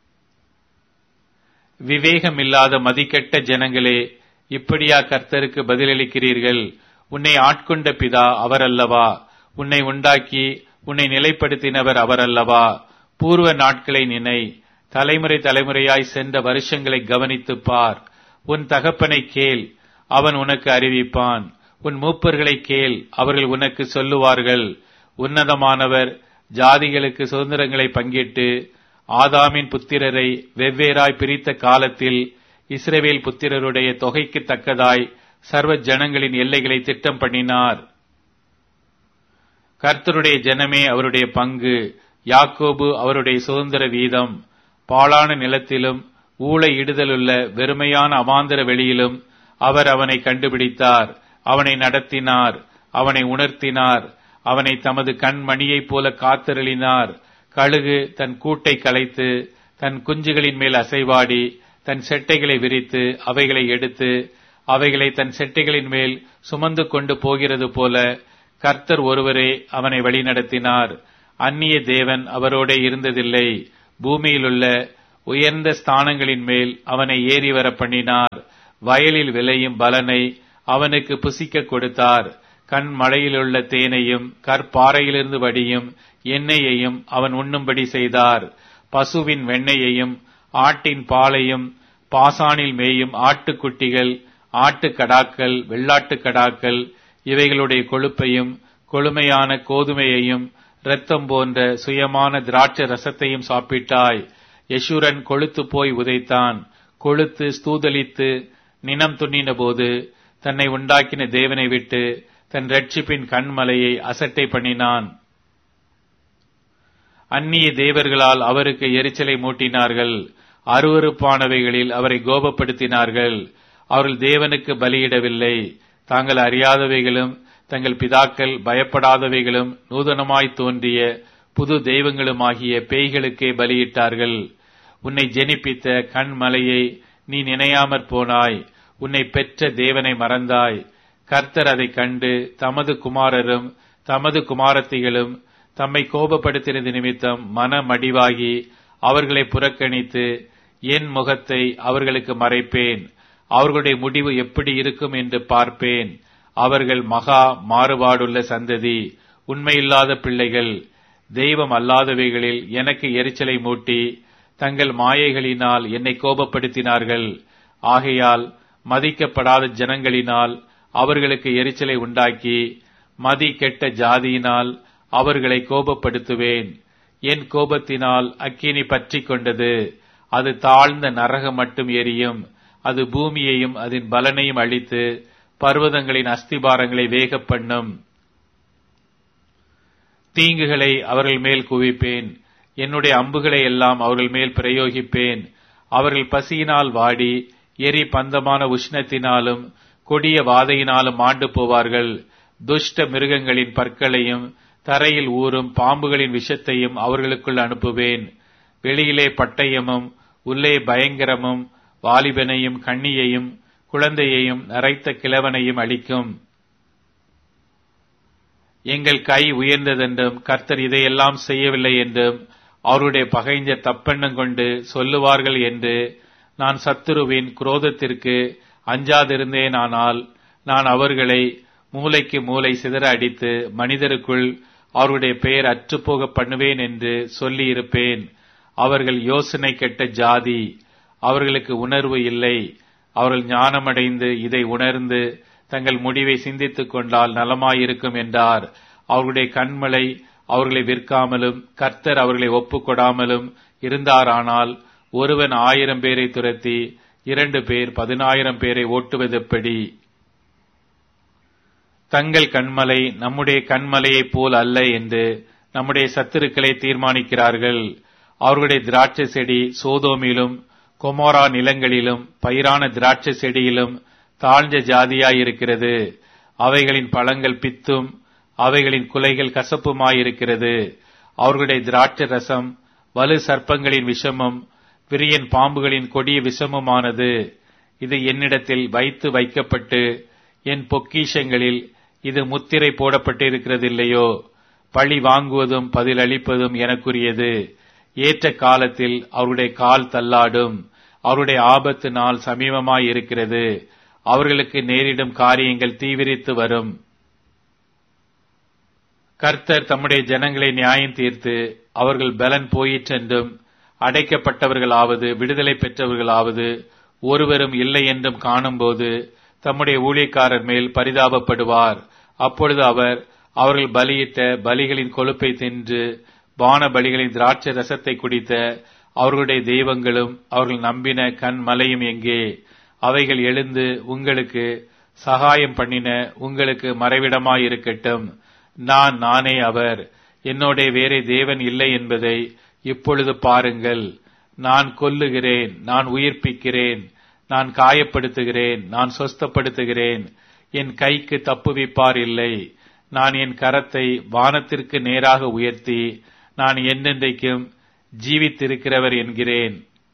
விவேகமில்லாத மதிக்கெட்ட ஜனங்களே இப்படியா கர்த்தருக்கு பதிலளிக்கிறீர்கள் உன்னை ஆட்கொண்ட பிதா அவரல்லவா உன்னை உண்டாக்கி உன்னை நிலைப்படுத்தினவர் அவரல்லவா பூர்வ நாட்களை நினை தலைமுறை தலைமுறையாய் சென்ற வருஷங்களை கவனித்துப் பார் உன் தகப்பனை கேள் அவன் உனக்கு அறிவிப்பான் உன் மூப்பர்களை கேள் அவர்கள் உனக்கு சொல்லுவார்கள் உன்னதமானவர் ஜாதிகளுக்கு சுதந்திரங்களை பங்கிட்டு ஆதாமின் புத்திரரை வெவ்வேறாய் பிரித்த காலத்தில் இஸ்ரவேல் புத்திரருடைய தொகைக்கு தக்கதாய் சர்வ ஜனங்களின் எல்லைகளை திட்டம் பண்ணினார் கர்த்தருடைய ஜனமே அவருடைய பங்கு யாக்கோபு அவருடைய சுதந்திர வீதம் பாழான நிலத்திலும் ஊழை இடுதலுள்ள வெறுமையான அவாந்தர வெளியிலும் அவர் அவனை கண்டுபிடித்தார் அவனை நடத்தினார் அவனை உணர்த்தினார் அவனை தமது கண்மணியைப் போல காத்தருளினார் கழுகு தன் கூட்டை கலைத்து தன் குஞ்சுகளின் மேல் அசைவாடி தன் செட்டைகளை விரித்து அவைகளை எடுத்து அவைகளை தன் செட்டைகளின் மேல் சுமந்து கொண்டு போகிறது போல கர்த்தர் ஒருவரே அவனை வழிநடத்தினார் அந்நிய தேவன் அவரோட இருந்ததில்லை பூமியிலுள்ள உயர்ந்த ஸ்தானங்களின் மேல் அவனை ஏறி வர பண்ணினார் வயலில் விளையும் பலனை அவனுக்கு புசிக்க கொடுத்தார் கண் மழையிலுள்ள தேனையும் கற்பாறையிலிருந்து வடியும் எண்ணெயையும் அவன் உண்ணும்படி செய்தார் பசுவின் வெண்ணெயையும் ஆட்டின் பாலையும் பாசானில் மேயும் ஆட்டுக்குட்டிகள் ஆட்டுக்கடாக்கள் வெள்ளாட்டுக்கடாக்கள் இவைகளுடைய கொழுப்பையும் கொழுமையான கோதுமையையும் இரத்தம் போன்ற சுயமான திராட்சை ரசத்தையும் சாப்பிட்டாய் யசூரன் கொழுத்து போய் உதைத்தான் கொழுத்து ஸ்தூதலித்து நினம் துண்ணின போது தன்னை உண்டாக்கின தேவனை விட்டு தன் ரட்சிப்பின் கண்மலையை அசட்டை பண்ணினான் அந்நிய தேவர்களால் அவருக்கு எரிச்சலை மூட்டினார்கள் அருவறுப்பானவைகளில் அவரை கோபப்படுத்தினார்கள் அவர்கள் தேவனுக்கு பலியிடவில்லை தாங்கள் அறியாதவைகளும் தங்கள் பிதாக்கள் பயப்படாதவைகளும் நூதனமாய் தோன்றிய புது தெய்வங்களுமாகிய பேய்களுக்கே பலியிட்டார்கள் உன்னை ஜெனிப்பித்த கண்மலையை நீ நினையாமற் போனாய் உன்னை பெற்ற தேவனை மறந்தாய் கர்த்தர் அதைக் கண்டு தமது குமாரரும் தமது குமாரத்திகளும் தம்மை கோபப்படுத்தினது நிமித்தம் மனமடிவாகி அவர்களை புறக்கணித்து என் முகத்தை அவர்களுக்கு மறைப்பேன் அவர்களுடைய முடிவு எப்படி இருக்கும் என்று பார்ப்பேன் அவர்கள் மகா மாறுபாடுள்ள சந்ததி உண்மையில்லாத பிள்ளைகள் தெய்வம் அல்லாதவைகளில் எனக்கு எரிச்சலை மூட்டி தங்கள் மாயைகளினால் என்னை கோபப்படுத்தினார்கள் ஆகையால் மதிக்கப்படாத ஜனங்களினால் அவர்களுக்கு எரிச்சலை உண்டாக்கி மதி கெட்ட ஜாதியினால் அவர்களை கோபப்படுத்துவேன் என் கோபத்தினால் அக்கினி பற்றி கொண்டது அது தாழ்ந்த நரகம் மட்டும் எரியும் அது பூமியையும் அதன் பலனையும் அழித்து பர்வதங்களின் அஸ்திபாரங்களை வேக பண்ணும் தீங்குகளை அவர்கள் மேல் குவிப்பேன் என்னுடைய அம்புகளை எல்லாம் அவர்கள் மேல் பிரயோகிப்பேன் அவர்கள் பசியினால் வாடி எரி பந்தமான உஷ்ணத்தினாலும் கொடிய வாதையினாலும் ஆண்டு போவார்கள் துஷ்ட மிருகங்களின் பற்களையும் தரையில் ஊறும் பாம்புகளின் விஷத்தையும் அவர்களுக்குள் அனுப்புவேன் வெளியிலே பட்டயமும் உள்ளே பயங்கரமும் வாலிபனையும் கண்ணியையும் குழந்தையையும் நரைத்த கிழவனையும் அளிக்கும் எங்கள் கை உயர்ந்ததென்றும் கர்த்தர் இதையெல்லாம் செய்யவில்லை என்றும் அவருடைய பகைஞர் தப்பெண்ணம் கொண்டு சொல்லுவார்கள் என்று நான் சத்துருவின் குரோதத்திற்கு அஞ்சாதிருந்தேனானால் நான் அவர்களை மூளைக்கு மூளை சிதற அடித்து மனிதருக்குள் அவருடைய பெயர் அற்றுப்போக பண்ணுவேன் என்று சொல்லியிருப்பேன் அவர்கள் யோசனை கெட்ட ஜாதி அவர்களுக்கு உணர்வு இல்லை அவர்கள் ஞானமடைந்து இதை உணர்ந்து தங்கள் முடிவை சிந்தித்துக் கொண்டால் நலமாயிருக்கும் என்றார் அவர்களுடைய கண்மலை அவர்களை விற்காமலும் கர்த்தர் அவர்களை ஒப்புக்கொடாமலும் இருந்தாரானால் ஒருவன் ஆயிரம் பேரை துரத்தி இரண்டு பேர் பதினாயிரம் பேரை ஓட்டுவதெப்படி தங்கள் கண்மலை நம்முடைய கண்மலையைப் போல் அல்ல என்று நம்முடைய சத்துருக்களை தீர்மானிக்கிறார்கள் அவர்களுடைய திராட்சை செடி சோதோமிலும் கொமோரா நிலங்களிலும் பயிரான திராட்சை செடியிலும் தாழ்ந்த ஜாதியாயிருக்கிறது அவைகளின் பழங்கள் பித்தும் அவைகளின் குலைகள் கசப்புமாயிருக்கிறது அவர்களுடைய திராட்சை ரசம் வலு சர்ப்பங்களின் விஷமும் விரியன் பாம்புகளின் கொடிய விஷமுமானது இது என்னிடத்தில் வைத்து வைக்கப்பட்டு என் பொக்கிஷங்களில் இது முத்திரை போடப்பட்டிருக்கிறதில்லையோ பழி வாங்குவதும் பதிலளிப்பதும் எனக்குரியது ஏற்ற காலத்தில் அவருடைய கால் தள்ளாடும் அவருடைய ஆபத்து நாள் சமீபமாயிருக்கிறது அவர்களுக்கு நேரிடும் காரியங்கள் தீவிரித்து வரும் கர்த்தர் தம்முடைய ஜனங்களை நியாயம் தீர்த்து அவர்கள் பலன் போயிற்றென்றும் அடைக்கப்பட்டவர்களாவது விடுதலை பெற்றவர்களாவது ஒருவரும் இல்லை என்றும் காணும்போது தம்முடைய ஊழியக்காரர் மேல் பரிதாபப்படுவார் அப்பொழுது அவர் அவர்கள் பலியிட்ட பலிகளின் கொழுப்பை தின்று வான பலிகளின் திராட்சை ரசத்தை குடித்த அவர்களுடைய தெய்வங்களும் அவர்கள் நம்பின கண் மலையும் எங்கே அவைகள் எழுந்து உங்களுக்கு சகாயம் பண்ணின உங்களுக்கு மறைவிடமாயிருக்கட்டும் நான் நானே அவர் என்னோட வேறே தேவன் இல்லை என்பதை இப்பொழுது பாருங்கள் நான் கொல்லுகிறேன் நான் உயிர்ப்பிக்கிறேன் நான் காயப்படுத்துகிறேன் நான் சொஸ்தப்படுத்துகிறேன் என் கைக்கு தப்புவிப்பார் இல்லை நான் என் கரத்தை வானத்திற்கு நேராக உயர்த்தி நான் என்னென்றைக்கும் ஜீவித்திருக்கிறவர் என்கிறேன்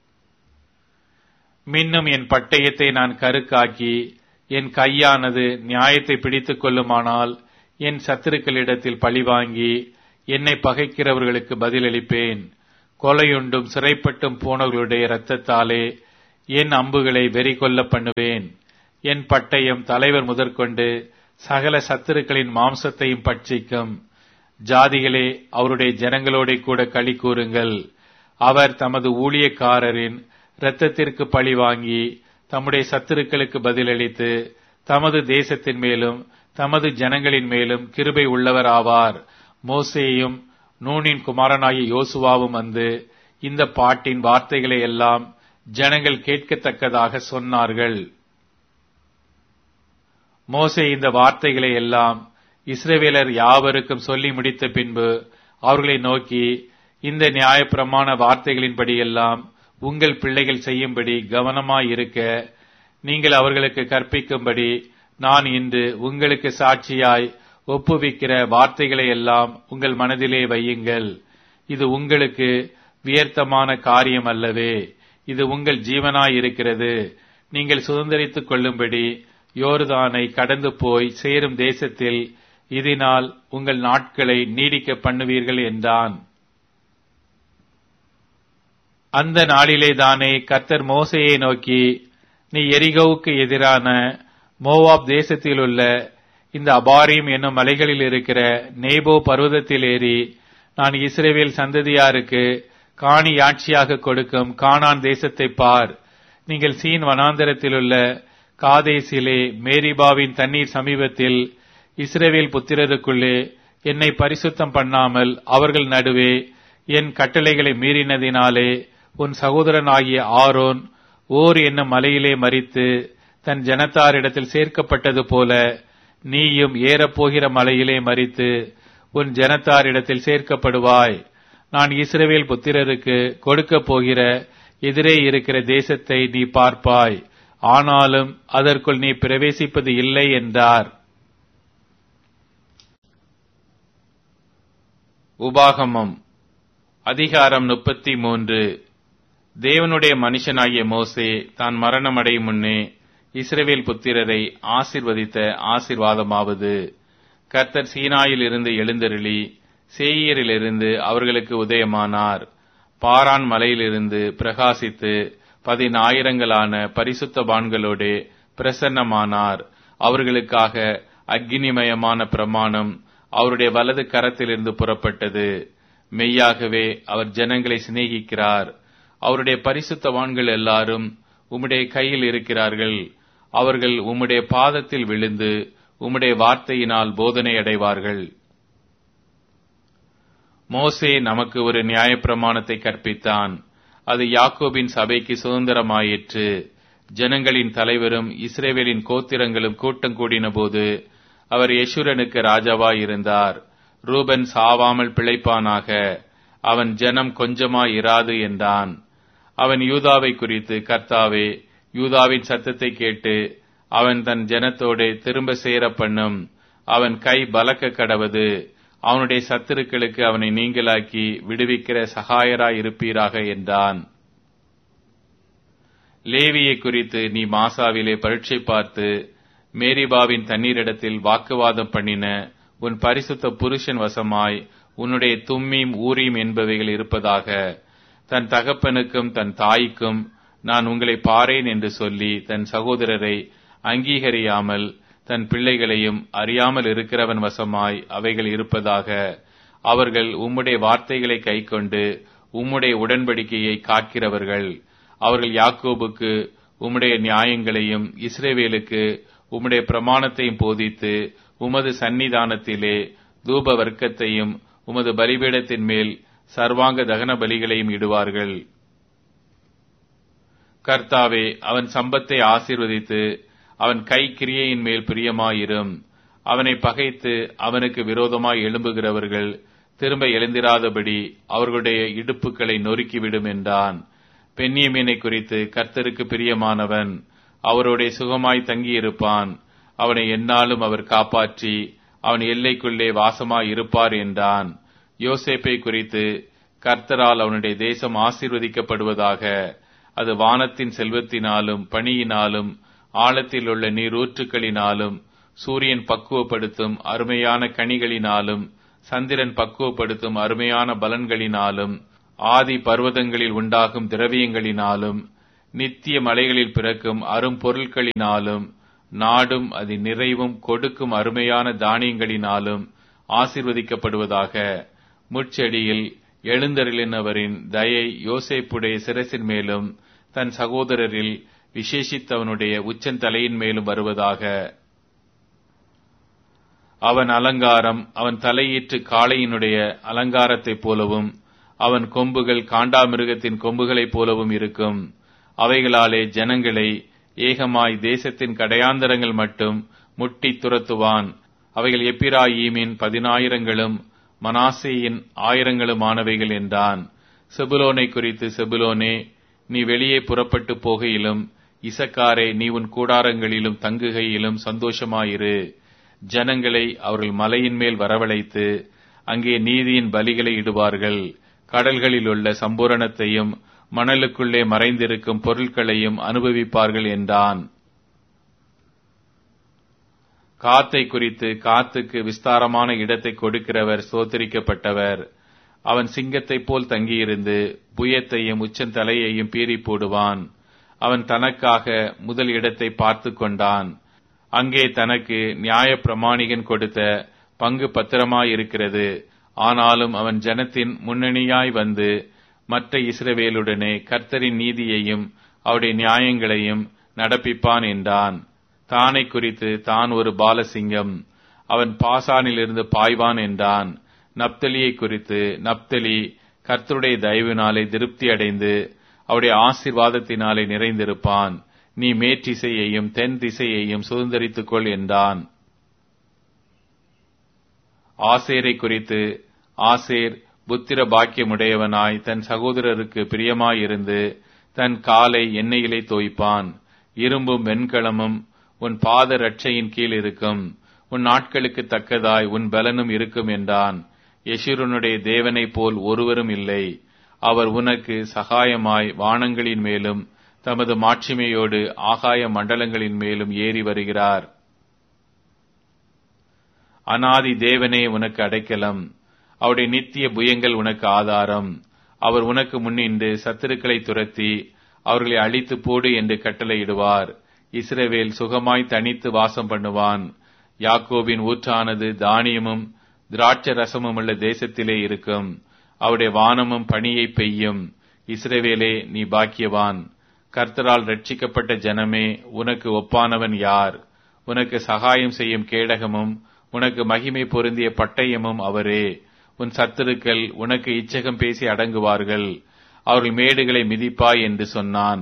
மின்னும் என் பட்டயத்தை நான் கருக்காக்கி என் கையானது நியாயத்தை பிடித்துக் கொள்ளுமானால் என் சத்துருக்களிடத்தில் பழிவாங்கி என்னை பகைக்கிறவர்களுக்கு பதிலளிப்பேன் கொலையுண்டும் சிறைப்பட்டும் போனவர்களுடைய இரத்தத்தாலே என் அம்புகளை வெறி கொள்ள பண்ணுவேன் என் பட்டயம் தலைவர் முதற்கொண்டு சகல சத்துருக்களின் மாம்சத்தையும் பட்சிக்கும் ஜாதிகளே அவருடைய ஜனங்களோட கூட களி கூறுங்கள் அவர் தமது ஊழியக்காரரின் இரத்தத்திற்கு பழி வாங்கி தம்முடைய சத்துருக்களுக்கு பதிலளித்து தமது தேசத்தின் மேலும் தமது ஜனங்களின் மேலும் கிருபை உள்ளவர் ஆவார் மோசேயும் நூனின் குமாரனாகிய யோசுவாவும் வந்து இந்த பாட்டின் வார்த்தைகளை எல்லாம் ஜனங்கள் கேட்கத்தக்கதாக சொன்னார்கள் மோசே இந்த வார்த்தைகளை எல்லாம் இஸ்ரவேலர் யாவருக்கும் சொல்லி முடித்த பின்பு அவர்களை நோக்கி இந்த நியாயப்பிரமாண வார்த்தைகளின்படியெல்லாம் உங்கள் பிள்ளைகள் செய்யும்படி கவனமாயிருக்க நீங்கள் அவர்களுக்கு கற்பிக்கும்படி நான் இன்று உங்களுக்கு சாட்சியாய் ஒப்புவிக்கிற வார்த்தைகளை எல்லாம் உங்கள் மனதிலே வையுங்கள் இது உங்களுக்கு வியர்த்தமான காரியம் அல்லவே இது உங்கள் ஜீவனாயிருக்கிறது நீங்கள் சுதந்திரித்துக் கொள்ளும்படி யோர்தானை கடந்து போய் சேரும் தேசத்தில் இதனால் உங்கள் நாட்களை நீடிக்க பண்ணுவீர்கள் என்றான் அந்த நாளிலே தானே கர்த்தர் மோசையை நோக்கி நீ எரிகோவுக்கு எதிரான மோவாப் தேசத்தில் உள்ள இந்த அபாரிம் என்னும் மலைகளில் இருக்கிற நேபோ பர்வதத்தில் ஏறி நான் இஸ்ரேவேல் சந்ததியாருக்கு காணி ஆட்சியாக கொடுக்கும் கானான் தேசத்தை பார் நீங்கள் சீன் வனாந்தரத்தில் உள்ள காதேசிலே மேரிபாவின் தண்ணீர் சமீபத்தில் இஸ்ரேவேல் புத்திரருக்குள்ளே என்னை பரிசுத்தம் பண்ணாமல் அவர்கள் நடுவே என் கட்டளைகளை மீறினதினாலே உன் சகோதரனாகிய ஆரோன் ஓர் என்னும் மலையிலே மறித்து தன் ஜனத்தாரிடத்தில் சேர்க்கப்பட்டது போல நீயும் ஏறப்போகிற மலையிலே மறித்து உன் ஜனத்தாரிடத்தில் சேர்க்கப்படுவாய் நான் இஸ்ரவேல் புத்திரருக்கு கொடுக்கப் போகிற எதிரே இருக்கிற தேசத்தை நீ பார்ப்பாய் ஆனாலும் அதற்குள் நீ பிரவேசிப்பது இல்லை என்றார் உபாகமம் அதிகாரம் முப்பத்தி மூன்று தேவனுடைய மனுஷனாகிய மோசே தான் மரணமடையும் முன்னே இஸ்ரவேல் புத்திரரை ஆசிர்வதித்த ஆசிர்வாதமாவது கர்த்தர் சீனாயில் இருந்து எழுந்தருளி சேயரிலிருந்து அவர்களுக்கு உதயமானார் பாரான் மலையிலிருந்து பிரகாசித்து பதினாயிரங்களான பரிசுத்தபான்களோடு பிரசன்னமானார் அவர்களுக்காக அக்னிமயமான பிரமாணம் அவருடைய வலது கரத்திலிருந்து புறப்பட்டது மெய்யாகவே அவர் ஜனங்களை சிநேகிக்கிறார் அவருடைய பரிசுத்தவான்கள் எல்லாரும் உம்முடைய கையில் இருக்கிறார்கள் அவர்கள் உம்முடைய பாதத்தில் விழுந்து உம்முடைய வார்த்தையினால் போதனை அடைவார்கள் மோசே நமக்கு ஒரு நியாயப்பிரமாணத்தை கற்பித்தான் அது யாக்கோபின் சபைக்கு சுதந்திரமாயிற்று ஜனங்களின் தலைவரும் இஸ்ரேவேலின் கோத்திரங்களும் கூட்டம் கூடின போது அவர் யசுரனுக்கு ராஜாவாய் இருந்தார் ரூபன் சாவாமல் பிழைப்பானாக அவன் ஜனம் கொஞ்சமாய் இராது என்றான் அவன் யூதாவை குறித்து கர்த்தாவே யூதாவின் சத்தத்தை கேட்டு அவன் தன் ஜனத்தோடு திரும்ப சேர பண்ணும் அவன் கை பலக்க கடவது அவனுடைய சத்துருக்களுக்கு அவனை நீங்களாக்கி விடுவிக்கிற சகாயராய் இருப்பீராக என்றான் லேவியை குறித்து நீ மாசாவிலே பரீட்சை பார்த்து மேரிபாவின் தண்ணீரிடத்தில் வாக்குவாதம் பண்ணின உன் பரிசுத்த புருஷன் வசமாய் உன்னுடைய தும்மீம் ஊரீம் என்பவைகள் இருப்பதாக தன் தகப்பனுக்கும் தன் தாய்க்கும் நான் உங்களை பாரேன் என்று சொல்லி தன் சகோதரரை அங்கீகரியாமல் தன் பிள்ளைகளையும் அறியாமல் இருக்கிறவன் வசமாய் அவைகள் இருப்பதாக அவர்கள் உம்முடைய வார்த்தைகளை கைக்கொண்டு உம்முடைய உடன்படிக்கையை காக்கிறவர்கள் அவர்கள் யாக்கோபுக்கு உம்முடைய நியாயங்களையும் இஸ்ரேவேலுக்கு உம்முடைய பிரமாணத்தையும் போதித்து உமது சந்நிதானத்திலே தூப வர்க்கத்தையும் உமது பலிபீடத்தின் மேல் சர்வாங்க தகன பலிகளையும் இடுவார்கள் கர்த்தாவே அவன் சம்பத்தை ஆசீர்வதித்து அவன் கை கிரியையின் மேல் பிரியமாயிரும் அவனை பகைத்து அவனுக்கு விரோதமாய் எழும்புகிறவர்கள் திரும்ப எழுந்திராதபடி அவர்களுடைய இடுப்புகளை நொறுக்கிவிடும் என்றான் பெண்ணியமீனை குறித்து கர்த்தருக்கு பிரியமானவன் அவருடைய சுகமாய் தங்கியிருப்பான் அவனை எந்நாளும் அவர் காப்பாற்றி அவன் எல்லைக்குள்ளே வாசமாய் இருப்பார் என்றான் யோசேப்பை குறித்து கர்த்தரால் அவனுடைய தேசம் ஆசீர்வதிக்கப்படுவதாக அது வானத்தின் செல்வத்தினாலும் பணியினாலும் ஆழத்தில் உள்ள நீரூற்றுக்களினாலும் சூரியன் பக்குவப்படுத்தும் அருமையான கனிகளினாலும் சந்திரன் பக்குவப்படுத்தும் அருமையான பலன்களினாலும் ஆதி பர்வதங்களில் உண்டாகும் திரவியங்களினாலும் நித்திய மலைகளில் பிறக்கும் அரும்பொருட்களினாலும் நாடும் அதன் நிறைவும் கொடுக்கும் அருமையான தானியங்களினாலும் ஆசிர்வதிக்கப்படுவதாக முட்செடியில் எழுந்தருளினவரின் தயை யோசேப்புடைய சிரசின் மேலும் தன் சகோதரரில் விசேஷித்தவனுடைய உச்சந்தலையின் மேலும் வருவதாக அவன் அலங்காரம் அவன் தலையீற்று காளையினுடைய அலங்காரத்தைப் போலவும் அவன் கொம்புகள் காண்டாமிருகத்தின் கொம்புகளைப் போலவும் இருக்கும் அவைகளாலே ஜனங்களை ஏகமாய் தேசத்தின் கடையாந்தரங்கள் மட்டும் முட்டி துரத்துவான் அவைகள் எப்பிராயீமின் பதினாயிரங்களும் மனாசேயின் ஆயிரங்களுமானவைகள் என்றான் செபுலோனை குறித்து செபுலோனே நீ வெளியே புறப்பட்டு போகையிலும் இசக்காரே நீ உன் கூடாரங்களிலும் தங்குகையிலும் சந்தோஷமாயிரு ஜனங்களை அவர்கள் மலையின் மேல் வரவழைத்து அங்கே நீதியின் பலிகளை இடுவார்கள் கடல்களில் உள்ள சம்பூரணத்தையும் மணலுக்குள்ளே மறைந்திருக்கும் பொருட்களையும் அனுபவிப்பார்கள் என்றான் காத்தை குறித்து காத்துக்கு விஸ்தாரமான இடத்தை கொடுக்கிறவர் சோத்தரிக்கப்பட்டவர் அவன் சிங்கத்தைப் போல் தங்கியிருந்து புயத்தையும் உச்சந்தலையையும் பீறி போடுவான் அவன் தனக்காக முதல் இடத்தை பார்த்து கொண்டான் அங்கே தனக்கு நியாய பிரமாணிகன் கொடுத்த பங்கு பத்திரமாயிருக்கிறது ஆனாலும் அவன் ஜனத்தின் முன்னணியாய் வந்து மற்ற இஸ்ரவேலுடனே கர்த்தரின் நீதியையும் அவருடைய நியாயங்களையும் நடப்பிப்பான் என்றான் தானை குறித்து தான் ஒரு பாலசிங்கம் அவன் பாசானிலிருந்து பாய்வான் என்றான் நப்தலியை குறித்து நப்தலி கர்த்தருடைய தயவினாலே திருப்தி அடைந்து அவருடைய ஆசீர்வாதத்தினாலே நிறைந்திருப்பான் நீ மேற்றிசையையும் தென் திசையையும் சுதந்திரித்துக் கொள் என்றான் ஆசேரை குறித்து ஆசேர் புத்திர பாக்கியமுடையவனாய் தன் சகோதரருக்கு பிரியமாயிருந்து தன் காலை எண்ணெயிலே தோய்ப்பான் இரும்பும் வெண்கலமும் உன் பாத ரட்சையின் கீழ் இருக்கும் உன் நாட்களுக்கு தக்கதாய் உன் பலனும் இருக்கும் என்றான் யசுரனுடைய தேவனைப் போல் ஒருவரும் இல்லை அவர் உனக்கு சகாயமாய் வானங்களின் மேலும் தமது மாட்சிமையோடு ஆகாய மண்டலங்களின் மேலும் ஏறி வருகிறார் அனாதி தேவனே உனக்கு அடைக்கலம் அவருடைய நித்திய புயங்கள் உனக்கு ஆதாரம் அவர் உனக்கு முன்னின்று சத்துருக்களை துரத்தி அவர்களை அழித்து போடு என்று கட்டளையிடுவார் இஸ்ரவேல் சுகமாய் தனித்து வாசம் பண்ணுவான் யாக்கோபின் ஊற்றானது தானியமும் திராட்ச ரசமும் உள்ள தேசத்திலே இருக்கும் அவருடைய வானமும் பணியை பெய்யும் இஸ்ரவேலே நீ பாக்கியவான் கர்த்தரால் ரட்சிக்கப்பட்ட ஜனமே உனக்கு ஒப்பானவன் யார் உனக்கு சகாயம் செய்யும் கேடகமும் உனக்கு மகிமை பொருந்திய பட்டயமும் அவரே உன் சத்துருக்கள் உனக்கு இச்சகம் பேசி அடங்குவார்கள் அவர்கள் மேடுகளை மிதிப்பாய் என்று சொன்னான்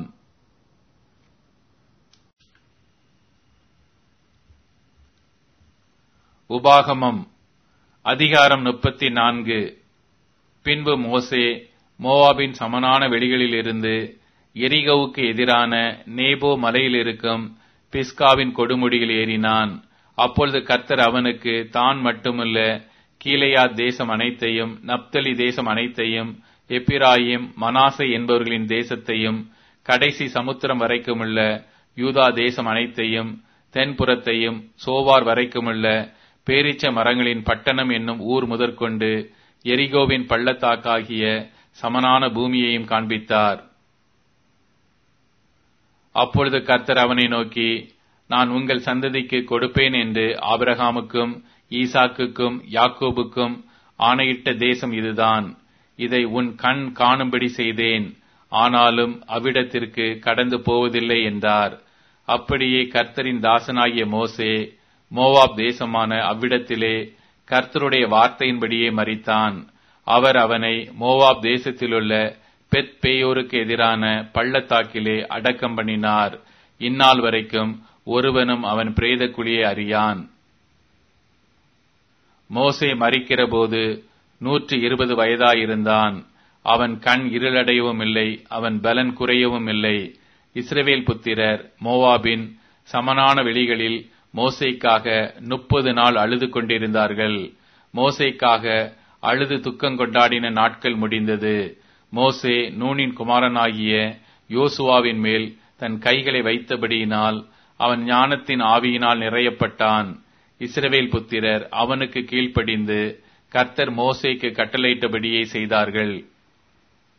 உபாகமம் அதிகாரம் முப்பத்தி நான்கு பின்பு மோசே மோவாபின் சமனான வெளிகளிலிருந்து எரிகவுக்கு எதிரான நேபோ மலையில் இருக்கும் பிஸ்காவின் கொடுமுடியில் ஏறினான் அப்பொழுது கர்த்தர் அவனுக்கு தான் மட்டுமல்ல கீழையா தேசம் அனைத்தையும் நப்தலி தேசம் அனைத்தையும் எப்பிராயிம் மனாசை என்பவர்களின் தேசத்தையும் கடைசி சமுத்திரம் வரைக்குமுள்ள யூதா தேசம் அனைத்தையும் தென்புறத்தையும் சோவார் வரைக்குமுள்ள பேரிச்ச மரங்களின் பட்டணம் என்னும் ஊர் முதற்கொண்டு எரிகோவின் பள்ளத்தாக்காகிய சமனான பூமியையும் காண்பித்தார் அப்பொழுது கர்த்தர் அவனை நோக்கி நான் உங்கள் சந்ததிக்கு கொடுப்பேன் என்று ஆபிரகாமுக்கும் ஈசாக்குக்கும் யாக்கோபுக்கும் ஆணையிட்ட தேசம் இதுதான் இதை உன் கண் காணும்படி செய்தேன் ஆனாலும் அவ்விடத்திற்கு கடந்து போவதில்லை என்றார் அப்படியே கர்த்தரின் தாசனாகிய மோசே மோவாப் தேசமான அவ்விடத்திலே கர்த்தருடைய வார்த்தையின்படியே மறித்தான் அவர் அவனை மோவாப் தேசத்திலுள்ள பெத் பேயோருக்கு எதிரான பள்ளத்தாக்கிலே அடக்கம் பண்ணினார் இந்நாள் வரைக்கும் ஒருவனும் அவன் பிரேத குழியை அறியான் மோசே மறிக்கிறபோது நூற்று இருபது வயதாயிருந்தான் அவன் கண் இருளடையவும் இல்லை அவன் பலன் குறையவும் இல்லை இஸ்ரவேல் புத்திரர் மோவாபின் சமனான வெளிகளில் மோசைக்காக முப்பது நாள் அழுது கொண்டிருந்தார்கள் மோசைக்காக அழுது துக்கம் கொண்டாடின நாட்கள் முடிந்தது மோசே நூனின் குமாரனாகிய யோசுவாவின் மேல் தன் கைகளை வைத்தபடியினால் அவன் ஞானத்தின் ஆவியினால் நிறையப்பட்டான் இஸ்ரவேல் புத்திரர் அவனுக்கு கீழ்ப்படிந்து கர்த்தர் மோசேக்கு கட்டளையிட்டபடியே செய்தார்கள்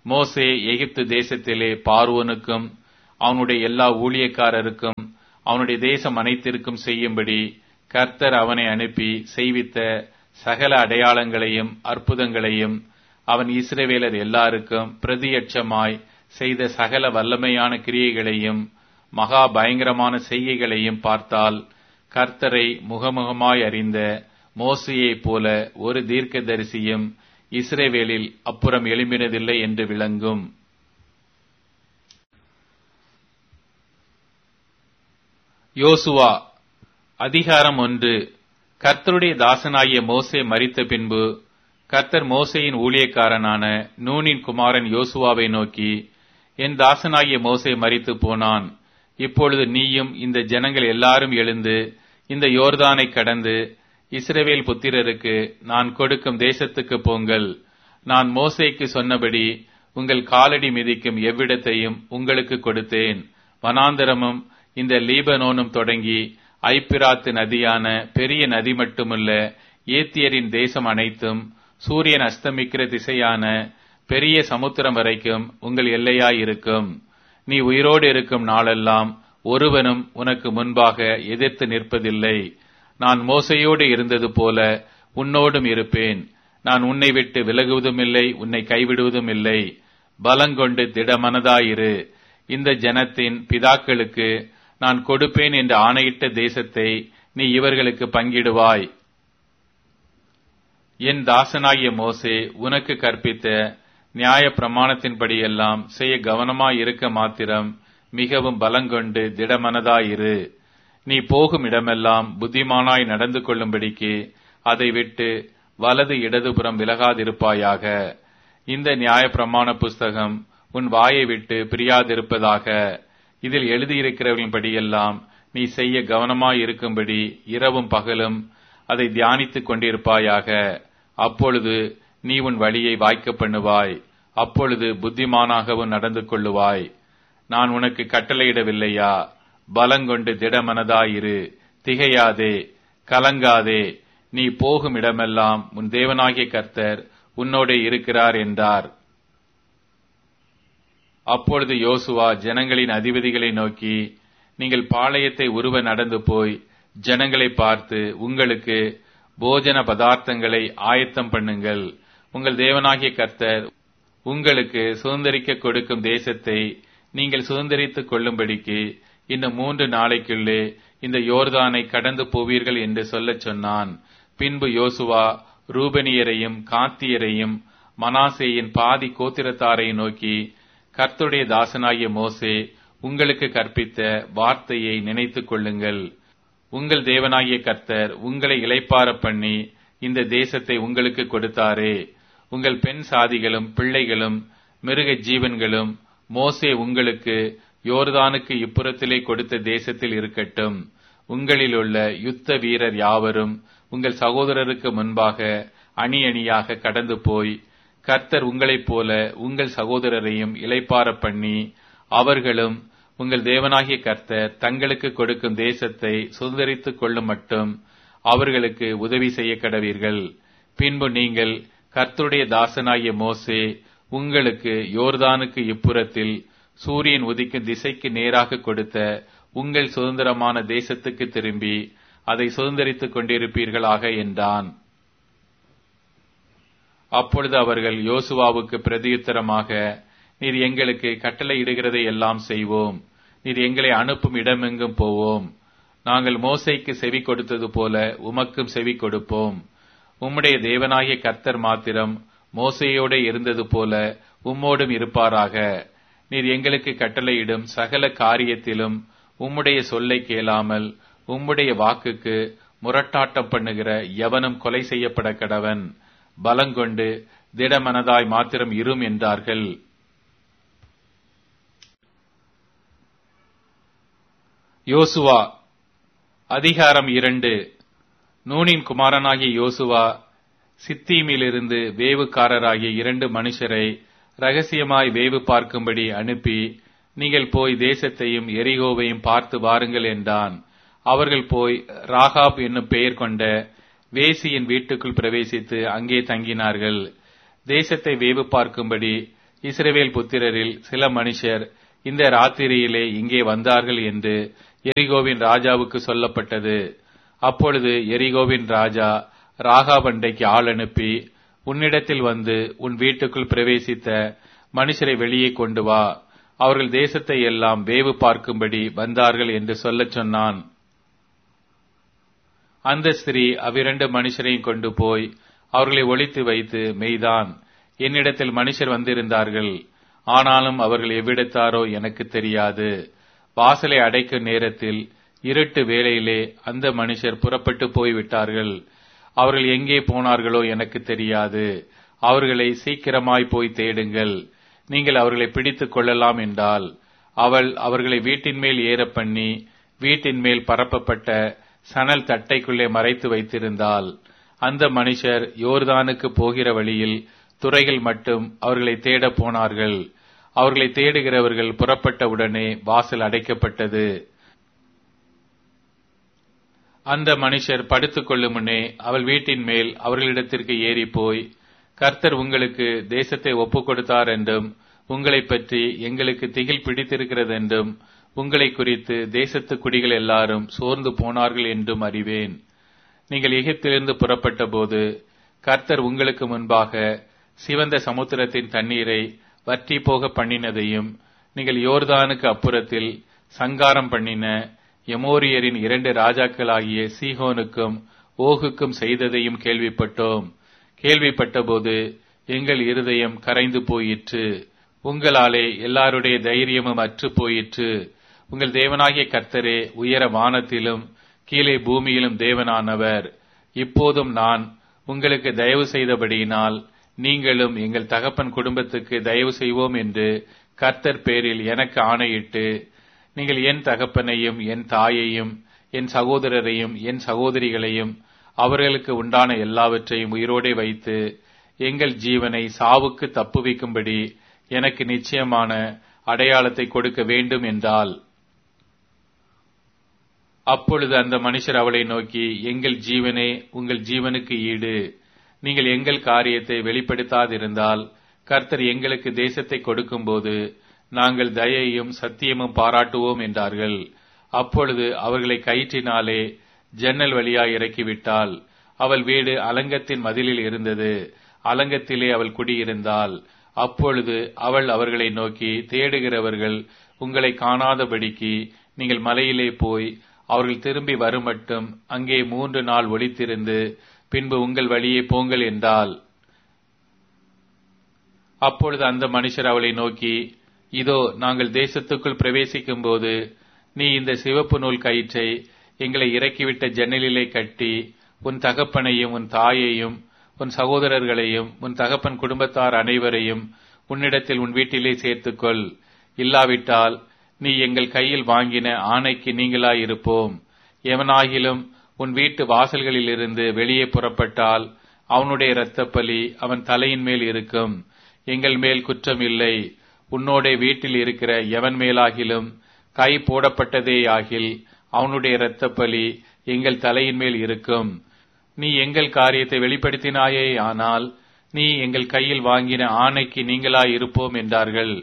மோசே எகிப்து தேசத்திலே பார்வோனுக்கும் அவனுடைய எல்லா ஊழியக்காரருக்கும் அவனுடைய தேசம் அனைத்திற்கும் செய்யும்படி கர்த்தர் அவனை அனுப்பி செய்வித்த சகல அடையாளங்களையும் அற்புதங்களையும் அவன் இஸ்ரவேலர் எல்லாருக்கும் பிரதியட்சமாய் செய்த சகல வல்லமையான கிரியைகளையும் மகா பயங்கரமான செய்கைகளையும் பார்த்தால் கர்த்தரை முகமுகமாய் அறிந்த மோசையைப் போல ஒரு தீர்க்கதரிசியும் இஸ்ரேவேலில் அப்புறம் எழும்பினதில்லை என்று விளங்கும் யோசுவா அதிகாரம் ஒன்று கர்த்தருடைய தாசனாகிய மோசே மரித்த பின்பு கர்த்தர் மோசேயின் ஊழியக்காரனான நூனின் குமாரன் யோசுவாவை நோக்கி என் தாசனாகிய மோசே மரித்து போனான் இப்பொழுது நீயும் இந்த ஜனங்கள் எல்லாரும் எழுந்து இந்த யோர்தானை கடந்து இஸ்ரவேல் புத்திரருக்கு நான் கொடுக்கும் தேசத்துக்கு போங்கள் நான் மோசேக்கு சொன்னபடி உங்கள் காலடி மிதிக்கும் எவ்விடத்தையும் உங்களுக்கு கொடுத்தேன் வனாந்தரமும் இந்த லீபனோனும் தொடங்கி ஐப்பிராத்து நதியான பெரிய நதி மட்டுமல்ல ஏத்தியரின் தேசம் அனைத்தும் சூரியன் அஸ்தமிக்கிற திசையான பெரிய சமுத்திரம் வரைக்கும் உங்கள் எல்லையாயிருக்கும் நீ உயிரோடு இருக்கும் நாளெல்லாம் ஒருவனும் உனக்கு முன்பாக எதிர்த்து நிற்பதில்லை நான் மோசையோடு இருந்தது போல உன்னோடும் இருப்பேன் நான் உன்னை விட்டு விலகுவதும் இல்லை உன்னை கைவிடுவதும் இல்லை பலங்கொண்டு திடமனதாயிரு இந்த ஜனத்தின் பிதாக்களுக்கு நான் கொடுப்பேன் என்று ஆணையிட்ட தேசத்தை நீ இவர்களுக்கு பங்கிடுவாய் என் தாசனாகிய மோசே உனக்கு கற்பித்த நியாய பிரமாணத்தின்படியெல்லாம் செய்ய கவனமாய் இருக்க மாத்திரம் மிகவும் பலங்கொண்டு திடமனதாயிரு நீ போகும் இடமெல்லாம் புத்திமானாய் நடந்து கொள்ளும்படிக்கு அதை விட்டு வலது இடதுபுறம் விலகாதிருப்பாயாக இந்த நியாய பிரமாண புஸ்தகம் உன் வாயை விட்டு பிரியாதிருப்பதாக இதில் எழுதியிருக்கிறவர்களின்படியெல்லாம் நீ செய்ய கவனமாய் இருக்கும்படி இரவும் பகலும் அதை தியானித்துக் கொண்டிருப்பாயாக அப்பொழுது நீ உன் வழியை வாய்க்க பண்ணுவாய் அப்பொழுது புத்திமானாகவும் நடந்து கொள்ளுவாய் நான் உனக்கு கட்டளையிடவில்லையா பலங்கொண்டு திடமனதாயிரு திகையாதே கலங்காதே நீ போகும் இடமெல்லாம் உன் தேவனாகிய கர்த்தர் உன்னோடே இருக்கிறார் என்றார் அப்பொழுது யோசுவா ஜனங்களின் அதிபதிகளை நோக்கி நீங்கள் பாளையத்தை உருவ நடந்து போய் ஜனங்களை பார்த்து உங்களுக்கு போஜன பதார்த்தங்களை ஆயத்தம் பண்ணுங்கள் உங்கள் தேவனாகிய கர்த்தர் உங்களுக்கு சுதந்திரிக்க கொடுக்கும் தேசத்தை நீங்கள் சுதந்திரித்துக் கொள்ளும்படிக்கு இன்னும் மூன்று நாளைக்குள்ளே இந்த யோர்தானை கடந்து போவீர்கள் என்று சொல்லச் சொன்னான் பின்பு யோசுவா ரூபனியரையும் காத்தியரையும் மனாசேயின் பாதி கோத்திரத்தாரை நோக்கி கர்த்தருடைய தாசனாகிய மோசே உங்களுக்கு கற்பித்த வார்த்தையை நினைத்துக் கொள்ளுங்கள் உங்கள் தேவனாகிய கர்த்தர் உங்களை இளைப்பார பண்ணி இந்த தேசத்தை உங்களுக்கு கொடுத்தாரே உங்கள் பெண் சாதிகளும் பிள்ளைகளும் மிருக ஜீவன்களும் மோசே உங்களுக்கு யோர்தானுக்கு இப்புறத்திலே கொடுத்த தேசத்தில் இருக்கட்டும் உங்களில் உள்ள யுத்த வீரர் யாவரும் உங்கள் சகோதரருக்கு முன்பாக அணி அணியாக கடந்து போய் கர்த்தர் உங்களைப் போல உங்கள் சகோதரரையும் இளைப்பார பண்ணி அவர்களும் உங்கள் தேவனாகிய கர்த்தர் தங்களுக்கு கொடுக்கும் தேசத்தை சுதந்திரித்துக் கொள்ளும் மட்டும் அவர்களுக்கு உதவி செய்ய கடவீர்கள் பின்பு நீங்கள் கர்த்தருடைய தாசனாகிய மோசே உங்களுக்கு யோர்தானுக்கு இப்புறத்தில் சூரியன் உதிக்கும் திசைக்கு நேராக கொடுத்த உங்கள் சுதந்திரமான தேசத்துக்கு திரும்பி அதை சுதந்திரித்துக் கொண்டிருப்பீர்களாக என்றான் அப்பொழுது அவர்கள் யோசுவாவுக்கு பிரதியுத்தரமாக நீர் எங்களுக்கு கட்டளையிடுகிறதை எல்லாம் செய்வோம் நீர் எங்களை அனுப்பும் இடமெங்கும் போவோம் நாங்கள் மோசைக்கு செவி கொடுத்தது போல உமக்கும் செவி கொடுப்போம் உம்முடைய தேவனாகிய கர்த்தர் மாத்திரம் மோசையோட இருந்தது போல உம்மோடும் இருப்பாராக நீர் எங்களுக்கு கட்டளையிடும் சகல காரியத்திலும் உம்முடைய சொல்லை கேளாமல் உம்முடைய வாக்குக்கு முரட்டாட்டம் பண்ணுகிற எவனும் கொலை செய்யப்பட கடவன் பலங்கொண்டு திடமனதாய் மாத்திரம் இரும் என்றார்கள் யோசுவா அதிகாரம் இரண்டு நூனின் குமாரனாகிய யோசுவா சித்தீமிலிருந்து வேவுக்காரராகிய இரண்டு மனுஷரை ரகசியமாய் வேவு பார்க்கும்படி அனுப்பி நீங்கள் போய் தேசத்தையும் எரிகோவையும் பார்த்து வாருங்கள் என்றான் அவர்கள் போய் ராகாப் என்னும் பெயர் கொண்ட வேசியின் வீட்டுக்குள் பிரவேசித்து அங்கே தங்கினார்கள் தேசத்தை வேவு பார்க்கும்படி இஸ்ரவேல் புத்திரரில் சில மனுஷர் இந்த ராத்திரியிலே இங்கே வந்தார்கள் என்று எரிகோவின் ராஜாவுக்கு சொல்லப்பட்டது அப்பொழுது எரிகோவின் ராஜா ராகாபண்டைக்கு ஆள் அனுப்பி உன்னிடத்தில் வந்து உன் வீட்டுக்குள் பிரவேசித்த மனுஷரை வெளியே கொண்டு வா அவர்கள் தேசத்தை எல்லாம் வேவு பார்க்கும்படி வந்தார்கள் என்று சொல்லச் சொன்னான் அந்த ஸ்திரீ அவ்விரண்டு மனுஷரையும் கொண்டு போய் அவர்களை ஒழித்து வைத்து மெய்தான் என்னிடத்தில் மனுஷர் வந்திருந்தார்கள் ஆனாலும் அவர்கள் எவ்விடத்தாரோ எனக்கு தெரியாது வாசலை அடைக்கும் நேரத்தில் இருட்டு வேளையிலே அந்த மனுஷர் புறப்பட்டு போய்விட்டார்கள் அவர்கள் எங்கே போனார்களோ எனக்கு தெரியாது அவர்களை சீக்கிரமாய் போய் தேடுங்கள் நீங்கள் அவர்களை பிடித்துக் கொள்ளலாம் என்றால் அவள் அவர்களை வீட்டின் மேல் ஏற பண்ணி வீட்டின் மேல் பரப்பப்பட்ட சணல் தட்டைக்குள்ளே மறைத்து வைத்திருந்தால் அந்த மனுஷர் யோர்தானுக்கு போகிற வழியில் துறைகள் மட்டும் அவர்களை தேட போனார்கள் அவர்களை தேடுகிறவர்கள் புறப்பட்ட உடனே வாசல் அடைக்கப்பட்டது அந்த மனுஷர் படுத்துக் கொள்ளும் முன்னே அவள் வீட்டின் மேல் அவர்களிடத்திற்கு ஏறி போய் கர்த்தர் உங்களுக்கு தேசத்தை ஒப்புக் கொடுத்தார் என்றும் உங்களை பற்றி எங்களுக்கு திகில் பிடித்திருக்கிறது என்றும் உங்களை குறித்து தேசத்து குடிகள் எல்லாரும் சோர்ந்து போனார்கள் என்றும் அறிவேன் நீங்கள் எகிப்திலிருந்து புறப்பட்ட போது கர்த்தர் உங்களுக்கு முன்பாக சிவந்த சமுத்திரத்தின் தண்ணீரை வற்றி போக பண்ணினதையும் நீங்கள் யோர்தானுக்கு அப்புறத்தில் சங்காரம் பண்ணின எமோரியரின் இரண்டு ராஜாக்களாகிய சீகோனுக்கும் ஓகுக்கும் செய்ததையும் கேள்விப்பட்டோம் கேள்விப்பட்டபோது எங்கள் இருதயம் கரைந்து போயிற்று உங்களாலே எல்லாருடைய தைரியமும் அற்று போயிற்று உங்கள் தேவனாகிய கர்த்தரே உயர வானத்திலும் கீழே பூமியிலும் தேவனானவர் இப்போதும் நான் உங்களுக்கு தயவு செய்தபடியினால் நீங்களும் எங்கள் தகப்பன் குடும்பத்துக்கு தயவு செய்வோம் என்று கர்த்தர் பேரில் எனக்கு ஆணையிட்டு நீங்கள் என் தகப்பனையும் என் தாயையும் என் சகோதரரையும் என் சகோதரிகளையும் அவர்களுக்கு உண்டான எல்லாவற்றையும் உயிரோடே வைத்து எங்கள் ஜீவனை சாவுக்கு தப்புவிக்கும்படி எனக்கு நிச்சயமான அடையாளத்தை கொடுக்க வேண்டும் என்றால் அப்பொழுது அந்த மனுஷர் அவளை நோக்கி எங்கள் ஜீவனே உங்கள் ஜீவனுக்கு ஈடு நீங்கள் எங்கள் காரியத்தை வெளிப்படுத்தாதிருந்தால் கர்த்தர் எங்களுக்கு தேசத்தை கொடுக்கும்போது நாங்கள் தயையும் சத்தியமும் பாராட்டுவோம் என்றார்கள் அப்பொழுது அவர்களை கயிற்றினாலே ஜன்னல் வழியாய் இறக்கிவிட்டால் அவள் வீடு அலங்கத்தின் மதிலில் இருந்தது அலங்கத்திலே அவள் குடியிருந்தாள் அப்பொழுது அவள் அவர்களை நோக்கி தேடுகிறவர்கள் உங்களை காணாதபடிக்கு நீங்கள் மலையிலே போய் அவர்கள் திரும்பி வருமட்டும் அங்கே மூன்று நாள் ஒளித்திருந்து பின்பு உங்கள் வழியே போங்கள் என்றால் அப்பொழுது அந்த மனுஷர் அவளை நோக்கி இதோ நாங்கள் தேசத்துக்குள் பிரவேசிக்கும் போது நீ இந்த சிவப்பு நூல் கயிற்றை எங்களை இறக்கிவிட்ட ஜன்னலிலே கட்டி உன் தகப்பனையும் உன் தாயையும் உன் சகோதரர்களையும் உன் தகப்பன் குடும்பத்தார் அனைவரையும் உன்னிடத்தில் உன் வீட்டிலே சேர்த்துக்கொள் இல்லாவிட்டால் நீ எங்கள் கையில் வாங்கின ஆணைக்கு நீங்களாயிருப்போம் எவனாகிலும் உன் வீட்டு வாசல்களிலிருந்து வெளியே புறப்பட்டால் அவனுடைய இரத்தப்பலி அவன் தலையின் மேல் இருக்கும் எங்கள் மேல் குற்றம் இல்லை உன்னோட வீட்டில் இருக்கிற எவன் மேலாகிலும் கை போடப்பட்டதேயாகில் அவனுடைய இரத்தப்பலி எங்கள் தலையின் மேல் இருக்கும் நீ எங்கள் காரியத்தை வெளிப்படுத்தினாயே ஆனால் நீ எங்கள் கையில் வாங்கின ஆணைக்கு நீங்களாய் இருப்போம் என்றார்கள்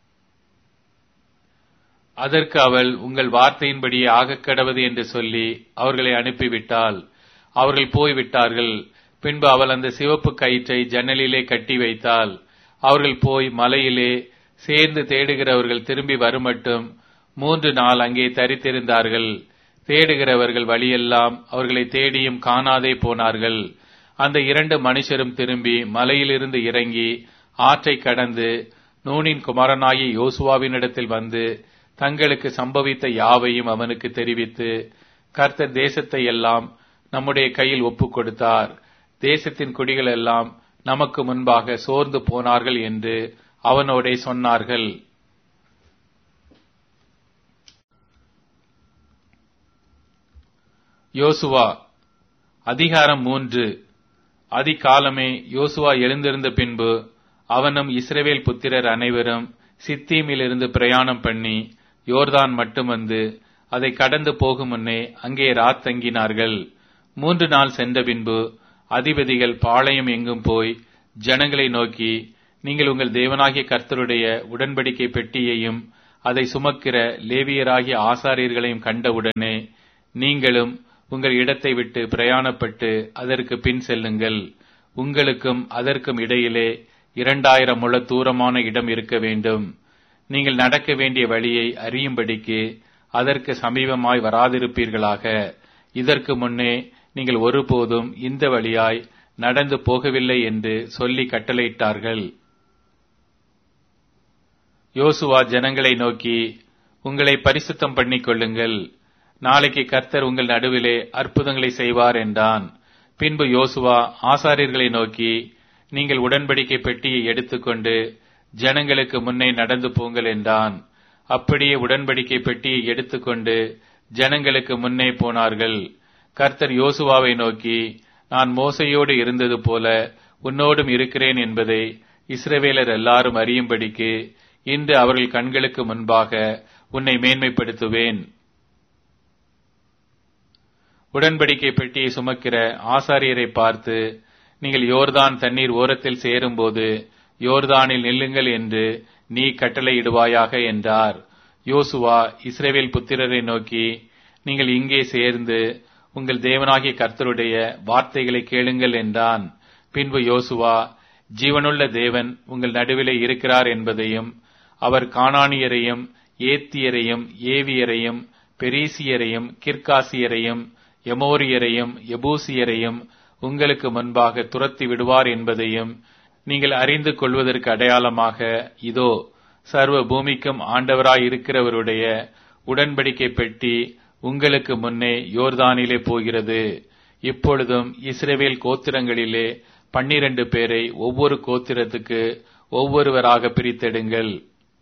அதற்கு அவள் உங்கள் வார்த்தையின்படியே ஆகக் கடவது என்று சொல்லி அவர்களை அனுப்பிவிட்டாள் அவர்கள் போய்விட்டார்கள் பின்பு அவள் அந்த சிவப்பு கயிற்றை ஜன்னலிலே கட்டி வைத்தாள் அவர்கள் போய் மலையிலே சேர்ந்து தேடுகிறவர்கள் திரும்பி வருமட்டும் மூன்று நாள் அங்கே தரித்திருந்தார்கள் தேடுகிறவர்கள் வழியெல்லாம் அவர்களை தேடியும் காணாதே போனார்கள் அந்த இரண்டு மனுஷரும் திரும்பி மலையிலிருந்து இறங்கி ஆற்றை கடந்து நூனின் குமாரனாகி யோசுவாவினிடத்தில் வந்து தங்களுக்கு சம்பவித்த யாவையும் அவனுக்கு தெரிவித்து கர்த்தர் தேசத்தை எல்லாம் நம்முடைய கையில் ஒப்புக் கொடுத்தார் தேசத்தின் குடிகள் எல்லாம் நமக்கு முன்பாக சோர்ந்து போனார்கள் என்று அவனோடே சொன்னார்கள் யோசுவா அதிகாரம் மூன்று அதிகாலமே யோசுவா எழுந்திருந்த பின்பு அவனும் இஸ்ரவேல் புத்திரர் அனைவரும் சித்தீமிலிருந்து பிரயாணம் பண்ணி யோர்தான் மட்டும் வந்து அதை கடந்து போகும் முன்னே அங்கே ராத் தங்கினார்கள் மூன்று நாள் சென்ற பின்பு அதிபதிகள் பாளையம் எங்கும் போய் ஜனங்களை நோக்கி நீங்கள் உங்கள் தேவனாகிய கர்த்தருடைய உடன்படிக்கை பெட்டியையும் அதை சுமக்கிற லேவியராகிய ஆசாரியர்களையும் கண்டவுடனே நீங்களும் உங்கள் இடத்தை விட்டு பிரயாணப்பட்டு அதற்கு பின் செல்லுங்கள் உங்களுக்கும் அதற்கும் இடையிலே இரண்டாயிரம் முழ தூரமான இடம் இருக்க வேண்டும் நீங்கள் நடக்க வேண்டிய வழியை அறியும்படிக்கு அதற்கு சமீபமாய் வராதிருப்பீர்களாக இதற்கு முன்னே நீங்கள் ஒருபோதும் இந்த வழியாய் நடந்து போகவில்லை என்று சொல்லி கட்டளையிட்டார்கள் யோசுவா ஜனங்களை நோக்கி உங்களை பரிசுத்தம் பண்ணிக் கொள்ளுங்கள் நாளைக்கு கர்த்தர் உங்கள் நடுவிலே அற்புதங்களை செய்வார் என்றான் பின்பு யோசுவா ஆசாரியர்களை நோக்கி நீங்கள் உடன்படிக்கை பெட்டியை எடுத்துக்கொண்டு ஜனங்களுக்கு முன்னே நடந்து போங்கள் என்றான் அப்படியே உடன்படிக்கை பெட்டியை எடுத்துக்கொண்டு ஜனங்களுக்கு முன்னே போனார்கள் கர்த்தர் யோசுவாவை நோக்கி நான் மோசையோடு இருந்தது போல உன்னோடும் இருக்கிறேன் என்பதை இஸ்ரவேலர் எல்லாரும் அறியும்படிக்கு இன்று அவர்கள் கண்களுக்கு முன்பாக உன்னை மேன்மைப்படுத்துவேன் உடன்படிக்கை பெட்டியை சுமக்கிற ஆசாரியரை பார்த்து நீங்கள் யோர்தான் தண்ணீர் ஓரத்தில் சேரும்போது யோர்தானில் நில்லுங்கள் என்று நீ கட்டளையிடுவாயாக என்றார் யோசுவா இஸ்ரேவேல் புத்திரரை நோக்கி நீங்கள் இங்கே சேர்ந்து உங்கள் தேவனாகிய கர்த்தருடைய வார்த்தைகளை கேளுங்கள் என்றான் பின்பு யோசுவா ஜீவனுள்ள தேவன் உங்கள் நடுவிலே இருக்கிறார் என்பதையும் அவர் கானானியரையும் ஏத்தியரையும் ஏவியரையும் பெரீசியரையும் கிர்காசியரையும் எமோரியரையும் எபூசியரையும் உங்களுக்கு முன்பாக துரத்தி விடுவார் என்பதையும் நீங்கள் அறிந்து கொள்வதற்கு அடையாளமாக இதோ சர்வ பூமிக்கும் ஆண்டவராய் இருக்கிறவருடைய உடன்படிக்கை பெட்டி உங்களுக்கு முன்னே யோர்தானிலே போகிறது இப்பொழுதும் இஸ்ரேவேல் கோத்திரங்களிலே பன்னிரண்டு பேரை ஒவ்வொரு கோத்திரத்துக்கு ஒவ்வொருவராக பிரித்தெடுங்கள்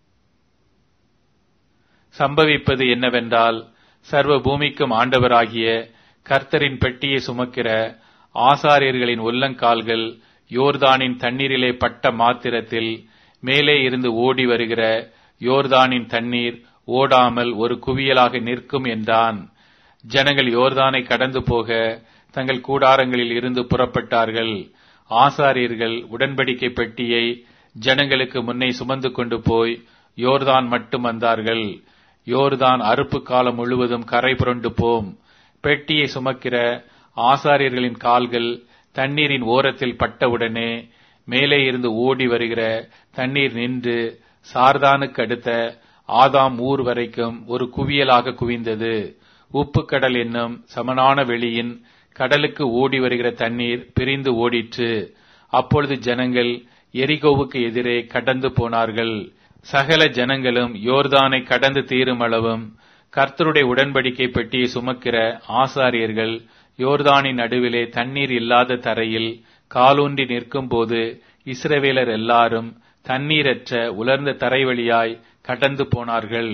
சம்பவிப்பது என்னவென்றால் சர்வ பூமிக்கும் ஆண்டவராகிய கர்த்தரின் பெட்டியை சுமக்கிற ஆசாரியர்களின் உள்ளங்கால்கள் யோர்தானின் தண்ணீரிலே பட்ட மாத்திரத்தில் மேலே இருந்து ஓடி வருகிற யோர்தானின் தண்ணீர் ஓடாமல் ஒரு குவியலாக நிற்கும் என்றான் ஜனங்கள் யோர்தானை கடந்து போக தங்கள் கூடாரங்களில் இருந்து புறப்பட்டார்கள் ஆசாரியர்கள் உடன்படிக்கை பெட்டியை ஜனங்களுக்கு முன்னே சுமந்து கொண்டு போய் யோர்தான் மட்டும் வந்தார்கள் யோர்தான் அறுப்பு காலம் முழுவதும் கரை புரண்டு போம் பெட்டியை சுமக்கிற ஆசாரியர்களின் கால்கள் தண்ணீரின் ஓரத்தில் பட்டவுடனே மேலே இருந்து ஓடி வருகிற தண்ணீர் நின்று சார்தானுக்கு அடுத்த ஆதாம் ஊர் வரைக்கும் ஒரு குவியலாக குவிந்தது உப்பு கடல் என்னும் சமனான வெளியின் கடலுக்கு ஓடி வருகிற தண்ணீர் பிரிந்து ஓடிற்று அப்பொழுது ஜனங்கள் எரிகோவுக்கு எதிரே கடந்து போனார்கள் சகல ஜனங்களும் யோர்தானை கடந்து தீரும் அளவும் கர்த்தருடைய உடன்படிக்கை பெட்டியை சுமக்கிற ஆசாரியர்கள் யோர்தானின் நடுவிலே தண்ணீர் இல்லாத தரையில் காலூன்றி நிற்கும் போது இஸ்ரவேலர் எல்லாரும் தண்ணீரற்ற உலர்ந்த தரை வழியாய் கடந்து போனார்கள்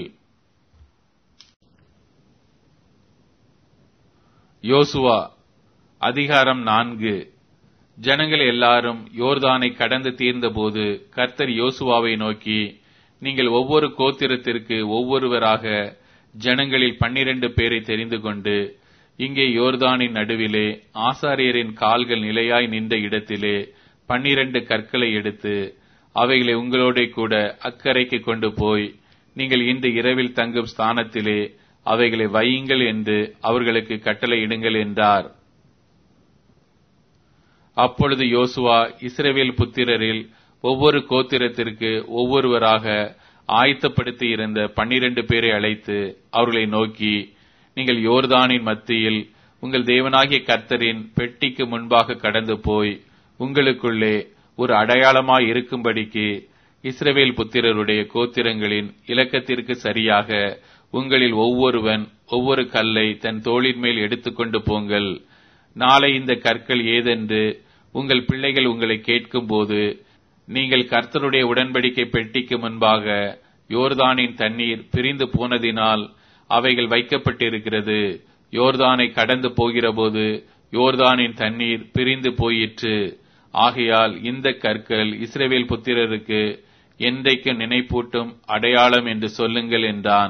யோசுவா அதிகாரம் நான்கு ஜனங்கள் எல்லாரும் யோர்தானை கடந்து தீர்ந்தபோது கர்த்தர் யோசுவாவை நோக்கி நீங்கள் ஒவ்வொரு கோத்திரத்திற்கு ஒவ்வொருவராக ஜனங்களில் பன்னிரண்டு பேரை தெரிந்து கொண்டு இங்கே யோர்தானின் நடுவிலே ஆசாரியரின் கால்கள் நிலையாய் நின்ற இடத்திலே பன்னிரண்டு கற்களை எடுத்து அவைகளை உங்களோட கூட அக்கறைக்கு கொண்டு போய் நீங்கள் இன்று இரவில் தங்கும் ஸ்தானத்திலே அவைகளை வையுங்கள் என்று அவர்களுக்கு கட்டளையிடுங்கள் என்றார் அப்பொழுது யோசுவா இஸ்ரவேல் புத்திரரில் ஒவ்வொரு கோத்திரத்திற்கு ஒவ்வொருவராக ஆயத்தப்படுத்தி இருந்த பன்னிரண்டு பேரை அழைத்து அவர்களை நோக்கி நீங்கள் யோர்தானின் மத்தியில் உங்கள் தேவனாகிய கர்த்தரின் பெட்டிக்கு முன்பாக கடந்து போய் உங்களுக்குள்ளே ஒரு அடையாளமாய் இருக்கும்படிக்கு இஸ்ரவேல் புத்திரருடைய கோத்திரங்களின் இலக்கத்திற்கு சரியாக உங்களில் ஒவ்வொருவன் ஒவ்வொரு கல்லை தன் தோளின் மேல் எடுத்துக்கொண்டு போங்கள் நாளை இந்த கற்கள் ஏதென்று உங்கள் பிள்ளைகள் உங்களை கேட்கும்போது நீங்கள் கர்த்தருடைய உடன்படிக்கை பெட்டிக்கு முன்பாக யோர்தானின் தண்ணீர் பிரிந்து போனதினால் அவைகள் வைக்கப்பட்டிருக்கிறது யோர்தானை கடந்து போகிறபோது யோர்தானின் தண்ணீர் பிரிந்து போயிற்று ஆகையால் இந்த கற்கள் இஸ்ரவேல் புத்திரருக்கு என்றைக்கும் நினைப்பூட்டும் அடையாளம் என்று சொல்லுங்கள் என்றான்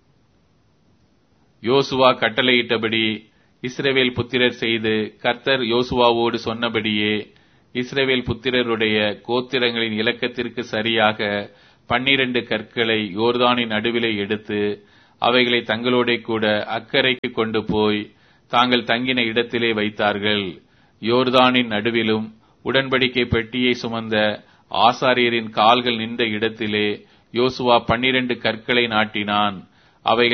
யோசுவா கட்டளையிட்டபடி இஸ்ரவேல் புத்திரர் செய்து கர்த்தர் யோசுவாவோடு சொன்னபடியே இஸ்ரவேல் புத்திரருடைய கோத்திரங்களின் இலக்கத்திற்கு சரியாக பன்னிரண்டு கற்களை யோர்தானின் நடுவிலே எடுத்து அவைகளை தங்களோட கூட அக்கறைக்கு கொண்டு போய் தாங்கள் தங்கின இடத்திலே வைத்தார்கள் யோர்தானின் நடுவிலும் உடன்படிக்கை பெட்டியை சுமந்த ஆசாரியரின் கால்கள் நின்ற இடத்திலே யோசுவா பன்னிரண்டு கற்களை நாட்டினான் அவைகள்